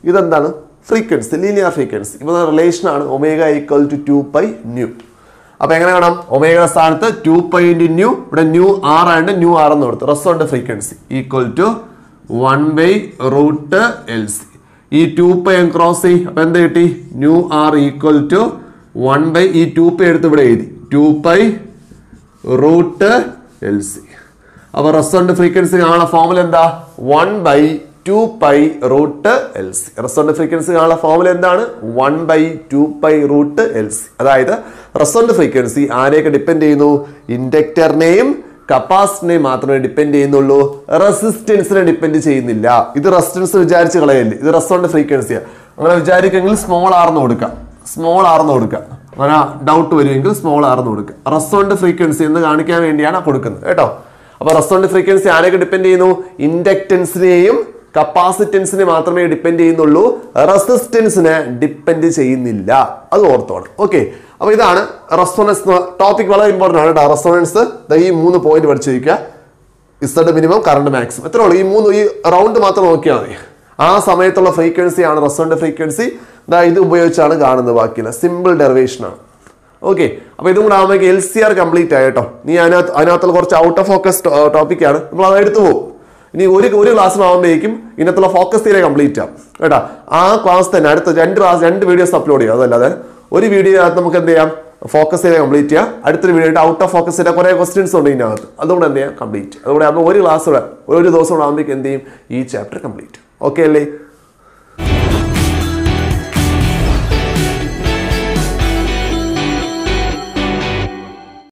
ഇതെന്താണ് ഫ്രീക്വൻസി ലീനിയർ ഫ്രീക്വൻസി ഇപ്പോൾ റിലേഷൻ ആണ് omega equal to two pi nu അപ്പൊ എങ്ങനെ കാണാം ഒമേഗയുടെ സ്ഥാനത്ത് ടു പൈ ഇൻറ്റു ന്യൂ ഇവിടെ ന്യൂ ആർ ആയിട്ട് ന്യൂ ആർ എന്ന് കൊടുത്തു rest frequency equal to one by root L C ഈ ടു പൈ ക്രോസ് ചെയ് അപ്പൊ എന്ത് കിട്ടി nu R equal to one by ഈ ടു പൈ എടുത്ത് ഇവിടെ എഴുതി two pi root L C അപ്പൊ റെസ്റ്റോറന്റ് ഫ്രീക്വൻസി കാണാനുള്ള ഫോമുല എന്താ one by two pi root L C resonant frequency കാണാനുള്ള ഫോമുല എന്താണ് one by two pi root L C അതായത് റെസ്റ്റോറന്റ് ഫ്രീക്വൻസി ആരെയൊക്കെ ഡിപ്പെൻഡ് ചെയ്യുന്നു ഇൻഡക്ടറിനെയും കപ്പാസിറ്റിനെയും മാത്രമേ ഡിപ്പെൻഡ് ചെയ്യുന്നുള്ളൂ റെസിസ്റ്റൻസിനെ ഡിപ്പെൻഡ് ചെയ്യുന്നില്ല ഇത് റെസിസ്റ്റൻസ് വിചാരിച്ച് കളയല്ലേ ഇത് റെസ്റ്റോറന്റ് ഫ്രീക്വൻസിയാണ് അങ്ങനെ വിചാരിക്കുമെങ്കിൽ സ്മോൾ ആർന്ന് കൊടുക്കാം സ്മോൾ ആർന്ന് കൊടുക്കാം അങ്ങനെ ഡൗട്ട് വരുമെങ്കിൽ സ്മോൾ ആർന്ന് കൊടുക്കുക റെസ്റ്റോറന്റ് ഫ്രീക്വൻസി എന്ന് കാണിക്കാൻ വേണ്ടിയാണ് കൊടുക്കുന്നത് കേട്ടോ അപ്പൊ റെസ്റ്റോറന്റ് ഫ്രീക്വൻസി ആരെയൊക്കെ ഡിപ്പെൻഡ് ചെയ്യുന്നു ഇൻഡക്റ്റൻസിനെയും കപ്പാസിറ്റൻസിനെ മാത്രമേ ഡിപ്പെൻഡ് ചെയ്യുന്നുള്ളൂ റെസിസ്റ്റൻസിനെ ഡിപ്പെൻഡ് ചെയ്യുന്നില്ല അത് ഓർത്തോണം ഓക്കെ അപ്പൊ ഇതാണ് റെസ്റ്റോറൻസ് ടോപ്പിക് വളരെ ഇമ്പോർട്ടൻ്റ് ആണ് കേട്ടോ റെസ്റ്റോറൻസ് ഈ മൂന്ന് പോയിന്റ് പഠിച്ചിരിക്കുക ഇസഡ് മിനിമം കറണ്ട് മാക്സിമം എത്ര ഉള്ളൂ ഈ മൂന്ന് ഈ റൗണ്ട് മാത്രം നോക്കിയാൽ മതി ആ സമയത്തുള്ള ഫ്രീക്വൻസി ആണ് റെസ്റ്റോറന്റ് ഫ്രീക്വൻസി ദാ ഇത് ഉപയോഗിച്ചാണ് കാണുന്നത് ബാക്കിയില്ല സിമ്പിൾ ഡെറിവേഷൻ ആണ് ഓക്കെ അപ്പൊ ഇതും കൂടെ ആകുമ്പോൾ എൽ സി ആർ കംപ്ലീറ്റ് ആയി കേട്ടോ നീ അതിനകത്ത് അതിനകത്തുള്ള കുറച്ച് ഔട്ട് ഓഫ് ഫോക്കസ് ടോപ്പിക്കാണ് നമ്മൾ അത് എടുത്തു പോകും ഇനി ഒരു ഒരു ക്ലാസ്സിലാകുമ്പോഴേക്കും ഇതിനകത്തുള്ള ഫോക്കസ് തീരെ കംപ്ലീറ്റ് ആവും കേട്ടോ ആ ക്ലാസ് തന്നെ അടുത്ത രണ്ട് ക്ലാസ് രണ്ട് വീഡിയോസ് അപ്ലോഡ് ചെയ്യാം അതല്ലാതെ ഒരു വീഡിയോ നമുക്ക് എന്ത് ചെയ്യാം ഫോക്കസ് ചെയ്ത് കംപ്ലീറ്റ് ചെയ്യാം അടുത്തൊരു വീഡിയോ ഔട്ട് ഓഫ് ഫോക്കസ് ചെയ്ത കുറേ ക്വസ്റ്റ്യൻസ് ഉണ്ട് ഇതിനകത്ത് അതുകൊണ്ട് എന്ത് ചെയ്യാം കംപ്ലീറ്റ് അതുകൊണ്ട് ആകുമ്പോൾ ഒരു ക്ലാസ് കൂടെ ഒരു ദിവസം കൂടെ ആകുമ്പോഴേക്കും എന്ത് ചെയ്യും ഈ ചാപ്റ്റർ കംപ്ലീറ്റ് ഓക്കെ അല്ലേ